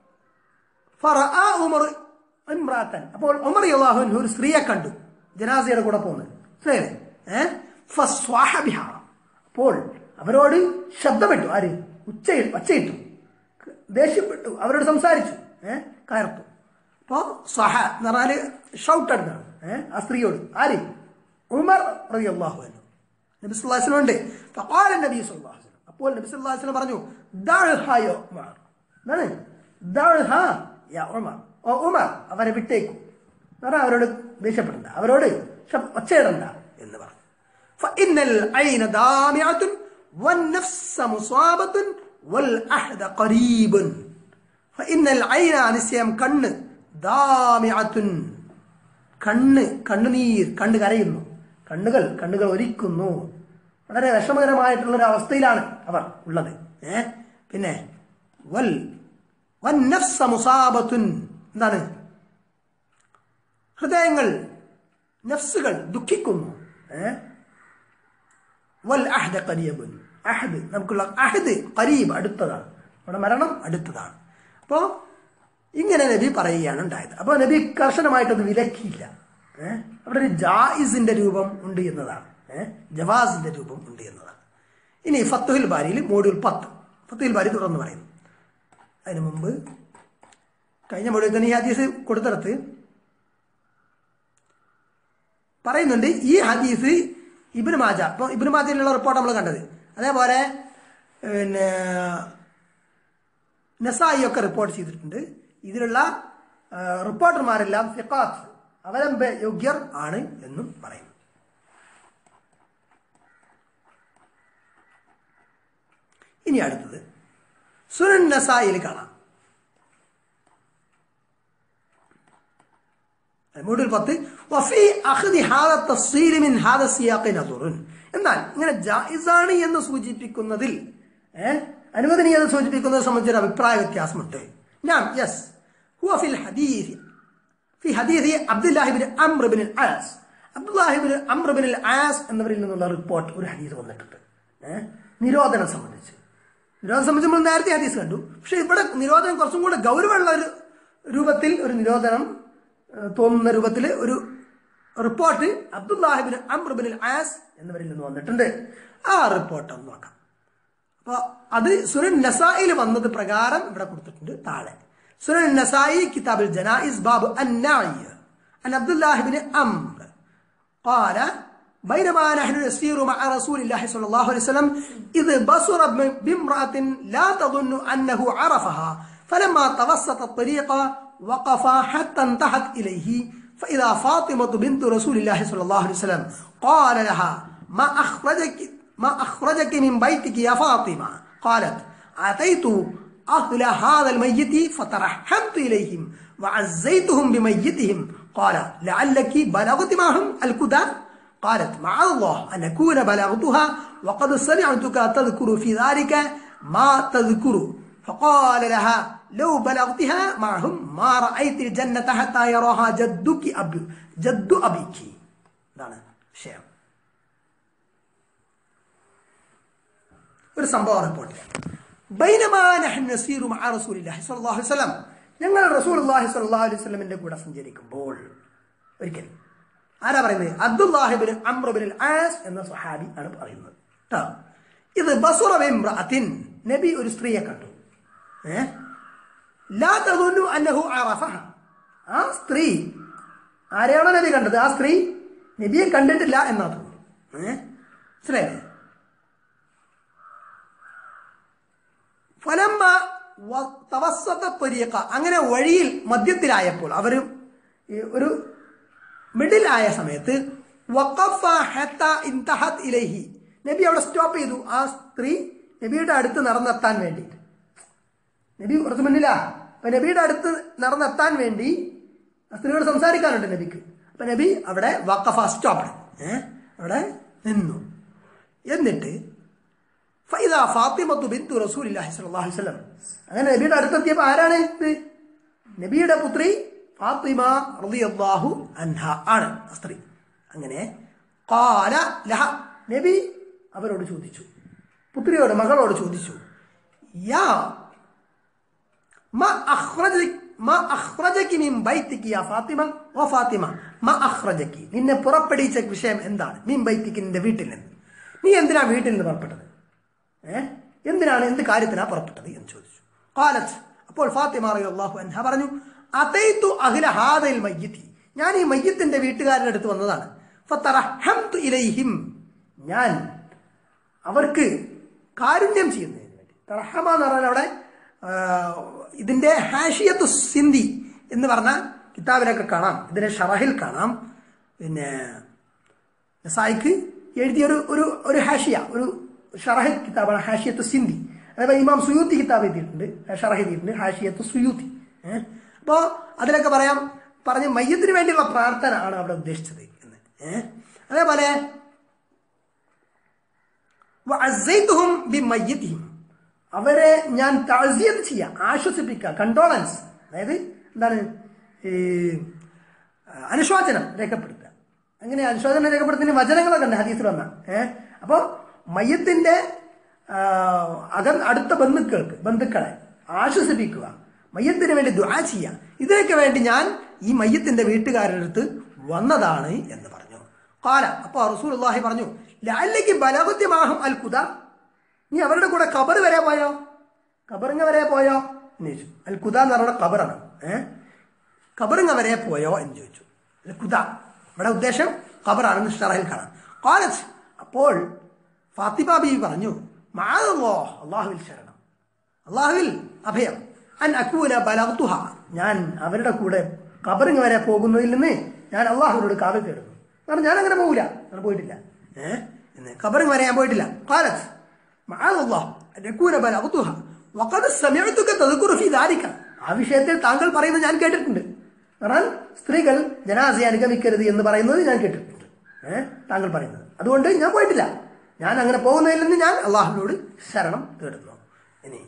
A: ഫറആ ഉമർ ഇമ്രാത്തൻ അപ്പോൾ ഉമർ അള്ളാഹു ഒരു സ്ത്രീയെ കണ്ടു ജനാസയുടെ കൂടെ പോകുന്നത് സ്ത്രീയെ ഏഹ് ഫസ്വാഹ ബിഹാ അപ്പോൾ അവരോട് ശബ്ദമിട്ടു ആര് ഉച്ച ഒച്ചയിട്ടു ദേഷ്യപ്പെട്ടു അവരോട് സംസാരിച്ചു ഏഹ് കയർത്തു അപ്പോ സ്വഹ എന്ന് പറഞ്ഞാല് ഷൗട്ട് എടുത്താണ് ഏഹ് ആ സ്ത്രീയോട് ആര് ഉമർ റബി അള്ളാഹു നബി സുല്ലാസ്ലം ഉണ്ട് ഫഖാല നബി സല്ലല്ലാഹു അലൈഹി വസല്ലം അപ്പോൾ നബി സല്ലല്ലാഹു അലൈഹി വസല്ലം പറഞ്ഞു ദഅഹ യാ ഉമർ എന്താണ് ദഅഹ യാ ഉമർ ഓ ഉമർ അവരെ വിട്ടേക്കു എന്ന് പറഞ്ഞാൽ അവരോട് ദേഷ്യപ്പെടണ്ട അവരോട് ശബ്- ഒച്ചയിടണ്ട എന്ന് പറഞ്ഞു فإن العين دامعة والنفس مصابة والأحد قريب فإن العين നിശ്ചയം കണ്ണ് ദാമിഅത്തുൻ കണ്ണ് കണ്ണുനീർ കണ്ണ് കരയുന്നു കണ്ണുകൾ കണ്ണുകൾ ഒരിക്കുന്നു വളരെ വിഷമകരമായിട്ടുള്ള ഒരു അവസ്ഥയിലാണ് അവർ ഉള്ളത് ഏ പിന്നെ വൽ വൻ നഫ്സ മുസാബത്തുൻ എന്താണ് ഹൃദയങ്ങൾ നഫ്സുകൾ ദുഃഖിക്കുന്നു ഏ വൽ അഹ്ദ കരീബുൻ അഹദ് നമുക്കുള്ള അഹദ് കരീബ് അടുത്തതാണ് നമ്മുടെ മരണം അടുത്തതാണ് അപ്പോൾ ഇങ്ങനെ നബി പറയുകയാണ് ഉണ്ടായത് അപ്പോൾ നബി കർശനമായിട്ടൊന്നും വിലക്കിയില്ല ഏഹ് അവിടെ ഒരു ജായിസിന്റെ രൂപം ഉണ്ട് എന്നതാണ് ഏഹ് ജവാസിന്റെ രൂപം ഉണ്ട് എന്നതാണ് ഇനി ഫത്തുഹിൽ ബാരിയിൽ മോഡ്യൂൾ പത്ത് ഫത്തുഹിൽ ബാരി തുടർന്ന് പറയുന്നു അതിനു മുമ്പ് കഴിഞ്ഞ മോഡ്യൂൾ തന്നെ ഈ ഹദീസ് കൊടുത്തിടത്ത് പറയുന്നുണ്ട് ഈ ഹദീസ് ഇബിന് മാജ ഇപ്പൊ ഇബിന് മാജയിലുള്ള റിപ്പോർട്ട് നമ്മൾ കണ്ടത് അതേപോലെ പിന്നെ നസായി ഒക്കെ റിപ്പോർട്ട് ചെയ്തിട്ടുണ്ട് ഇതിലുള്ള ആ, റിപ്പോർട്ടർമാരെല്ലാം ഫിഖാത്ത് അവലംബ യോഗ്യർ ആണ് എന്നും പറയുന്നു ഇനി അടുത്തത് സുനൻ നസായിൽ കാണാം മൂടിൽ പത്ത് വഫി അഖ്ദി ഹാദ തഫ്സീൽ മിൻ ഹാദ സിയാഖി നദുറുൻ എന്നാൽ ഇങ്ങനെ ജായിസാണ് എന്ന് സൂചിപ്പിക്കുന്നതിൽ ഏഹ് അനുവദനീയത സൂചിപ്പിക്കുന്നത് സംബന്ധിച്ചൊരു അഭിപ്രായ വ്യത്യാസമുണ്ട് ഞാൻ യെസ് ഹുവ ഫിൽ ഹദീസ് ഫി ഹദീസ് അബ്ദുല്ലാഹി ബിൻ അംർ ബിൻ ആസ് അബ്ദുല്ലാഹി ബിൻ അംർ ബിൻ ആസ് എന്നവരിൽ നിന്നുള്ള റിപ്പോർട്ട് ഒരു ഹദീസ് വന്നിട്ടുണ്ട് ഏഹ് നിരോധനം സംബന്ധിച്ച് നിരോധനം സംബന്ധിച്ച് നമ്മൾ നേരത്തെ ഹദീസ് കണ്ടു പക്ഷെ ഇവിടെ നിരോധനം കുറച്ചും കൂടെ ഗൗരവമുള്ള ഒരു രൂപത്തിൽ ഒരു നിരോധനം ഏഹ്, തോന്നുന്ന രൂപത്തിൽ ഒരു റിപ്പോർട്ട് അബ്ദുല്ലാഹിബിൻ അംർബിൻ ആസ് എന്നിവരിൽ നിന്ന് വന്നിട്ടുണ്ട് ആ റിപ്പോർട്ട് ഒന്ന് നോക്കാം അപ്പൊ അത് സുനൻ നസായിൽ വന്നത് പ്രകാരം ഇവിടെ കൊടുത്തിട്ടുണ്ട് താഴെ സുനൻ നസായി കിതാബിൽ ജനായിസ് ബാബ് അന്നായി അൻ അബ്ദുല്ലാഹിബിൻ അംർ قال بينما نحن نسير مع رسول الله صلى الله عليه وسلم إذ بصر بامرأة لا تظن أنه عرفها فلما توسط الطريق وقف حتى انتهت إليه فإذا فاطمة بنت رسول الله صلى الله عليه وسلم قال لها ما أخرجك ما أخرجك من بيتك يا فاطمة قالت أتيت أهل هذا الميت فترحمت إليهم وعزيتهم بميتهم قال لعلك بلغت معهم الكدى قالت معاذ الله أن أكون بلغتها وقد سمعتك تذكر في ذلك ما تذكر فقال لها لو بلغتها معهم ما رأيت الجنة حتى يراها جدك أبي جد أبيك ഇതാണ് വിഷയം ഒരു സംഭവം റിപ്പോർട്ട് ചെയ്യാം ബൈനമാ നഹ്നു നസീറു മഅ റസൂലില്ലാഹി സ്വല്ലല്ലാഹു അലൈഹി വസല്ലം ഞങ്ങൾ റസൂലുള്ളാഹി സ്വല്ലല്ലാഹു അലൈഹി വസല്ലമിന്റെ കൂടെ സഞ്ചരിക്കുമ്പോൾ ഒരിക്കൽ ആരാ പറയുന്നത് അബ്ദുല്ലാഹിബിൻ അമ്രുബിൻ ആസ് എന്ന സ്വഹാബി ആണ് പറയുന്നത് ട്ടോ. ഇത് ബസുറ ബിംറഅത്തിൻ നബി ഒരു സ്ത്രീയെ കണ്ടു ഏ ലാ തദുന്നു അന്നഹു അറഫഹ ആ സ്ത്രീ ആരെയാണോ നബി കണ്ടത് ആ സ്ത്രീ നബിയെ കണ്ടിട്ടില്ല എന്നാ തോന്നുന്നു ഏ മനസ്സിലായില്ലേ ഫലമ്മ വ- തവസ്സത്ത ത്വരീഖ അങ്ങനെ വഴിയിൽ മധ്യത്തിലായപ്പോൾ അവർ ഒരു മിഡിൽ ആയ സമയത്ത് വഖഫ ഹത്ത ഇൻതഹത് ഇലൈഹി നബി അവിടെ സ്റ്റോപ്പ് ചെയ്തു ആ സ്ത്രീ നബിയുടെ അടുത്ത് നടന്നെത്താൻ വേണ്ടിയിട്ട് നബി കുറച്ച് മുന്നിലാ അപ്പൊ നബിയുടെ അടുത്ത് നടന്നെത്താൻ വേണ്ടി ആ സ്ത്രീയോട് സംസാരിക്കാനുണ്ട് നബിക്ക് അപ്പൊ നബി അവിടെ വഖഫ സ്റ്റോപ്പ് ഏഹ് അവിടെ നിന്നു എന്നിട്ട് ഫൈദ ഫാത്തിമത്തു ബിന്തു റസൂലില്ലാഹി സ്വല്ലല്ലാഹു അലൈഹി വസല്ലം അങ്ങനെ നബിയുടെ അടുത്തെത്തിയപ്പോൾ ആരാണ് ഇത് നബിയുടെ പുത്രി ഫാത്തിമ റളിയല്ലാഹു അൻഹ ആണ് ആ സ്ത്രീ അങ്ങനെ ഖാല ലഹ നബി അവരോട് ചോദിച്ചു പുത്രിയോട് മകളോട് ചോദിച്ചു യാ ما أخرجك ما أخرجك من بيتك يا فاطمة وفاطمة ما أخرجك നിന്നെ പുറപ്പെടുവിച്ച വിഷയം എന്താണ് മീൻ ബൈത്തിക്ക് നിന്റെ വീട്ടിൽ നിന്ന് നീ എന്തിനാ വീട്ടിൽ നിന്ന് പുറപ്പെട്ടത് ഏ എന്തിനാണ് എന്ത് കാര്യത്തിനാ പുറപ്പെട്ടത് എന്ന് ചോദിച്ചു കാലത്ത് അപ്പോൾ ഫാത്തിമ റളിയല്ലാഹു അൻഹ പറഞ്ഞു അതൈതു അഹ്ല ഹാദൽ മയ്യിത്തി ഞാൻ ഈ മയ്യത്തിന്റെ വീട്ടുകാരുടെ അടുത്ത് വന്നതാണ് ഫതറഹംതു ഇലൈഹിം ഞാൻ അവർക്ക് കാരുണ്യം ചെയ്യുന്നതിന് വേണ്ടി തറഹമ എന്ന് പറഞ്ഞാൽ അവിടെ ആ, ഇതിന്റെ ഹാഷിയത്ത് സിന്ധി എന്ന് പറഞ്ഞ കിതാബിലൊക്കെ കാണാം ഇതിന്റെ ഷറഹിൽ കാണാം പിന്നെ നസായിക്ക് എഴുതിയ ഒരു ഒരു ഒരു ഹാഷിയ ഒരു ഷറഹ് കിതാബാണ് ഹാഷിയത്ത് സിന്ധി അതേപോലെ ഇമാം സുയൂത്തി കിതാബ് എഴുതിയിട്ടുണ്ട് ഷറഹ് എഴുതിയിട്ടുണ്ട് ഹാഷിയത്ത് സുയൂത്തി ഏഹ് അപ്പോ അതിലൊക്കെ പറയാം പറഞ്ഞ് മയ്യത്തിന് വേണ്ടിയുള്ള പ്രാർത്ഥന ആണ് അവിടെ ഉദ്ദേശിച്ചത് എന്ന് ഏഹ് അതേപോലെ വഅസ്സൈതുഹും ബിമയ്യിതിഹിം അവരെ ഞാൻ താഴ്സിയത് ചെയ്യാം ആശ്വസിപ്പിക്കുക കണ്ടോളൻസ് അതായത് എന്താണ് ഈ അനുശോചനം രേഖപ്പെടുത്തുക അങ്ങനെ അനുശോചനം രേഖപ്പെടുത്തുന്ന വചനങ്ങളൊക്കെ ഉണ്ട് ഹദീസിൽ വന്ന ഏഹ് അപ്പോ മയ്യത്തിന്റെ ആ, അക അടുത്ത ബന്ധുക്കൾക്ക് ബന്ധുക്കളെ ആശ്വസിപ്പിക്കുക മയ്യത്തിന് വേണ്ടി ദുആ ചെയ്യുക ഇതിനൊക്കെ വേണ്ടി ഞാൻ ഈ മയ്യത്തിന്റെ വീട്ടുകാരുടെ അടുത്ത് വന്നതാണ് എന്ന് പറഞ്ഞു കാല അപ്പൊ റസൂലുള്ളാഹി പറഞ്ഞു ലാലേക്ക് ബലബുദ്ധിമാഹം അൽ കുദ നീ അവരുടെ കൂടെ കബർ വരെ പോയോ കബറിങ്ങ വരെ പോയോ എന്ന് ചോദിച്ചു അൽ കുദ എന്ന് പറഞ്ഞ കബറാണ് ഏഹ് കബറിങ്ങ വരെ പോയോ എന്ന് ചോദിച്ചു അൽ കുദ ഇവിടെ ഉദ്ദേശം കബറാണെന്ന് ഷറഹിൽ കാണാം കോലസ് അപ്പോൾ ഫാത്തിമ ബി പറഞ്ഞു മാതല്ലോ അള്ളാഹുവിൽ ശരണം അള്ളാഹുവിൽ അഭയം അൻ അക്കൂല ബലത്തുഹ ഞാൻ അവരുടെ കൂടെ കബറിങ് വരെ പോകുന്നതിൽ നിന്ന് ഞാൻ അള്ളാഹുവിനോട് കാവൽ തേടുന്നു കാരണം ഞാൻ അങ്ങനെ പോകില്ല ഞാൻ പോയിട്ടില്ല ഏഹ് എന്ന് കബറിങ് വരെ ഞാൻ പോയിട്ടില്ല കാലത്ത് മാതല്ലോ അക്കൂല ബലത്തുഹ വഖദ് സമയത്തുക തذكر في ذلك ആ വിഷയത്തിൽ താങ്കൾ പറയുന്നത് ഞാൻ കേട്ടിട്ടുണ്ട് കാരണം സ്ത്രീകൾ ജനാസയെ അനുഗമിക്കരുത് എന്ന് പറയുന്നത് ഞാൻ കേട്ടിട്ടുണ്ട് ഏഹ് താങ്കൾ പറയുന്നത് അതുകൊണ്ട് ഞാൻ പോയിട്ടില്ല ഞാൻ അങ്ങനെ പോകുന്നതിൽ നിന്ന് ഞാൻ അള്ളാഹുവിനോട് ശരണം തേടുന്നു ഇനി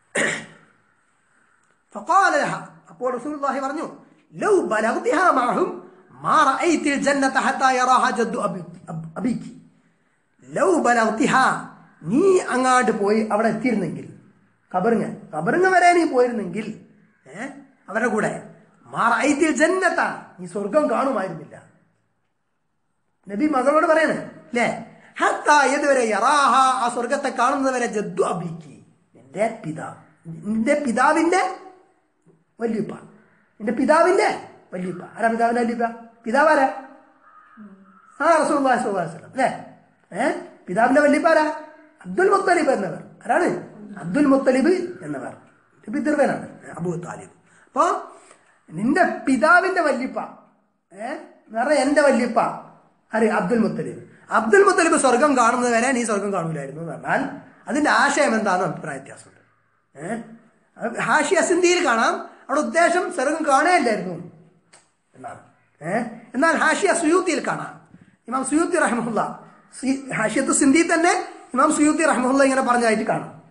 A: فقال لها അപ്പോൾ റസൂലുള്ളാഹി പറഞ്ഞു ലൗ ബലഗ്തിഹാ മാഹും മാ റഅയ്തിൽ ജന്നത ഹത്താ യറാഹ ജദ്ദു അബി- അബ്- അബീക്കി ലൗ ബലഗ്തിഹാ നീ അങ്ങാട്ട് പോയി അവിടെ എത്തിയിരുന്നെങ്കിൽ കബറിങ്ങ കബറിങ്ങ വരെ നീ പോയിരുന്നെങ്കിൽ ഏ അവരുടെ കൂടെ മാ റഅയ്തിൽ ജന്നത നീ സ്വർഗം കാണുമായിരുന്നില്ല നബി മകളോട് പറയണേ അല്ലേ ഹത്ത ഏതുവരെ യറാഹ ആ സ്വർഗത്തെ കാണുന്നത് വരെ ജദ്ദു അബീക്കി നിന്റെ പിതാവ് നിന്റെ പിതാവിന്റെ വല്യുപ്പ നിന്റെ പിതാവിന്റെ വല്യുപ്പ ആരാ പിതാവിന്റെ വല്യുപ്പ പിതാവ് ആരാ ആ റസൂലുള്ളാഹി സ്വല്ലല്ലാഹു അലൈഹി വസല്ലം അല്ലേ ഏ പിതാവിന്റെ വല്യുപ്പ ആരാ അബ്ദുൽ മുത്തലിബ് എന്നവർ ആരാണ് അബ്ദുൽ മുത്തലിബ് എന്നവർ പിതൃവനാണ് അബൂ താലിബ് അപ്പോ നിന്റെ പിതാവിന്റെ വല്യപ്പ ഏ നിറ എന്റെ വല്യപ്പ ആര് അബ്ദുൽ മുത്തലിബ് അബ്ദുൽ മുത്തലിബ് സ്വർഗം കാണുന്നത് വരെ നീ സ്വർഗം കാണൂലായിരുന്നു എന്ന് പറഞ്ഞാൽ അതിന്റെ ആശയം എന്താണെന്ന് അഭിപ്രായ വ്യത്യാസമുണ്ട് ഏഹ് ഹാഷി അസിന്തിയിൽ കാണാം അവിടെ ഉദ്ദേശം സ്വർഗം കാണുകയല്ലായിരുന്നു എന്നാണ് ഏഹ് എന്നാൽ ഹാഷിയ സുയൂത്തിയിൽ കാണാം ഇമാം സുയൂത്തി റഹ്മുല്ല ഹാഷിയത്ത് സിന്ധി തന്നെ ഇമാം സുയൂത്തി റഹ്മുല്ല ഇങ്ങനെ പറഞ്ഞതായിട്ട് കാണാം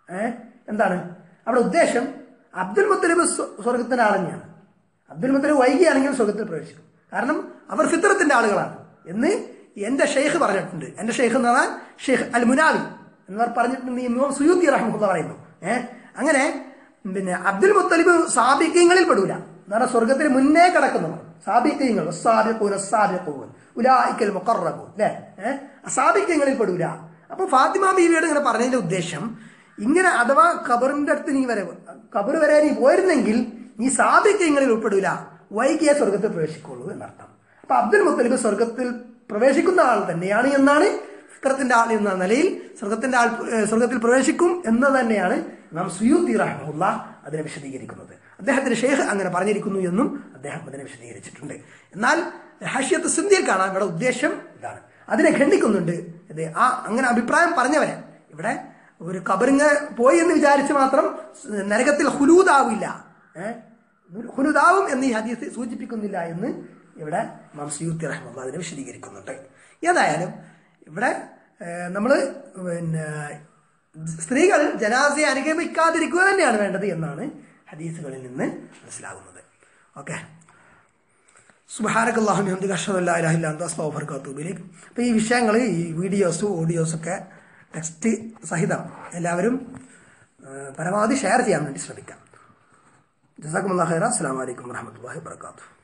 A: ഏഹ് എന്താണ് അവിടെ ഉദ്ദേശം അബ്ദുൽ മുത്തലിബ് സ്വ- സ്വർഗത്തിന്റെ ആൾ തന്നെയാണ് അബ്ദുൽ മുത്തലിബ് വൈകിയാണെങ്കിൽ സ്വർഗത്തിൽ പ്രവേശിക്കും കാരണം അവർ ഫിത്രത്തിന്റെ ആളുകളാണ് എന്ന് എന്റെ ഷെയ്ഖ് പറഞ്ഞിട്ടുണ്ട് എന്റെ ഷെയ്ഖ് എന്ന് പറഞ്ഞാൽ ഷെയ്ഖ് അൽ മുനാവി എന്നവർ പറഞ്ഞിട്ടുണ്ട് ഈ ഇമാം സുയൂത്തി റഹ്മുല്ല പറയുന്നു ഏഹ് അങ്ങനെ പിന്നെ അബ്ദുൽ മുത്തലിബ് സാബിക്യങ്ങളിൽ പെടൂല എന്ന് പറഞ്ഞാൽ സ്വർഗത്തിന് മുന്നേ കിടക്കുന്നവർ സാബിക്യങ്ങൾ സാബിഖൂൻ സാബിഖൂൻ ഉലായിക്കൽ മുഖറബൂൻ അല്ലേ ഏഹ് അസാബിക്യങ്ങളിൽ പെടൂല അപ്പൊ ഫാത്തിമ ബീവിയോട് ഇങ്ങനെ പറഞ്ഞതിന്റെ ഉദ്ദേശം ഇങ്ങനെ അഥവാ ഖബറിന്റെ അടുത്ത് നീ വരെ ഖബർ വരെ നീ പോയിരുന്നെങ്കിൽ നീ സാബിക്യങ്ങളിൽ ഉൾപ്പെടൂല വൈകിയ സ്വർഗത്തിൽ പ്രവേശിക്കുള്ളൂ എന്നർത്ഥം അപ്പൊ അബ്ദുൽ മുത്തലിബ് സ്വർഗത്തിൽ പ്രവേശിക്കുന്ന ആൾ തന്നെയാണ് എന്നാണ് ഫിത്രത്തിന്റെ ആൾ എന്ന നിലയിൽ സ്വർഗത്തിന്റെ ആൾ ഏഹ് സ്വർഗത്തിൽ പ്രവേശിക്കും എന്ന് തന്നെയാണ് നാം സുയൂത്തി റഹ്മുല്ല അതിനെ വിശദീകരിക്കുന്നത് അദ്ദേഹത്തിന്റെ ഷെയ്ഖ് അങ്ങനെ പറഞ്ഞിരിക്കുന്നു എന്നും അദ്ദേഹം അതിനെ വിശദീകരിച്ചിട്ടുണ്ട് എന്നാൽ ഹഷ്യത്ത് സിന്ധിയിൽ കാണാൻ ഇവിടെ ഉദ്ദേശം ഇതാണ് അതിനെ ഖണ്ഡിക്കുന്നുണ്ട് ഇത് ആ അങ്ങനെ അഭിപ്രായം പറഞ്ഞവരെ ഇവിടെ ഒരു കബറിങ്ങ പോയി എന്ന് വിചാരിച്ച് മാത്രം നരകത്തിൽ ഹുലൂദാവില്ല ഏഹ് ഹുലുദാവും എന്ന് ഈ ഹദീസ് സൂചിപ്പിക്കുന്നില്ല എന്ന് ഇവിടെ ഇമാം സുയൂത്തി റഹ്മുള്ള അതിനെ വിശദീകരിക്കുന്നുണ്ട് ഏതായാലും ഇവിടെ നമ്മൾ പിന്നെ സ്ത്രീകൾ ജനാസയെ അനുഗമിക്കാതിരിക്കുക തന്നെയാണ് വേണ്ടത് എന്നാണ് ഹദീസുകളിൽ നിന്ന് മനസ്സിലാകുന്നത് ഓക്കെ സുബാനക്കല്ലാഹു ഹംദിക അഷ്ഹദു അല്ലാ ഇലാഹ ഇല്ല അൻത അസ്തഗ്ഫിറുക വഅത്തൂബു ഇലൈക് അപ്പോൾ ഈ വിഷയങ്ങൾ ഈ വീഡിയോസും ഓഡിയോസൊക്കെ ടെക്സ്റ്റ് സഹിതം എല്ലാവരും ആ, പരമാവധി ഷെയർ ചെയ്യാൻ വേണ്ടി ശ്രമിക്കാം ജസാക്കുമുല്ലാ ഖൈറ അസ്സലാമു അലൈക്കും വറഹ്മത്തുള്ളാഹി വബറകാതുഹു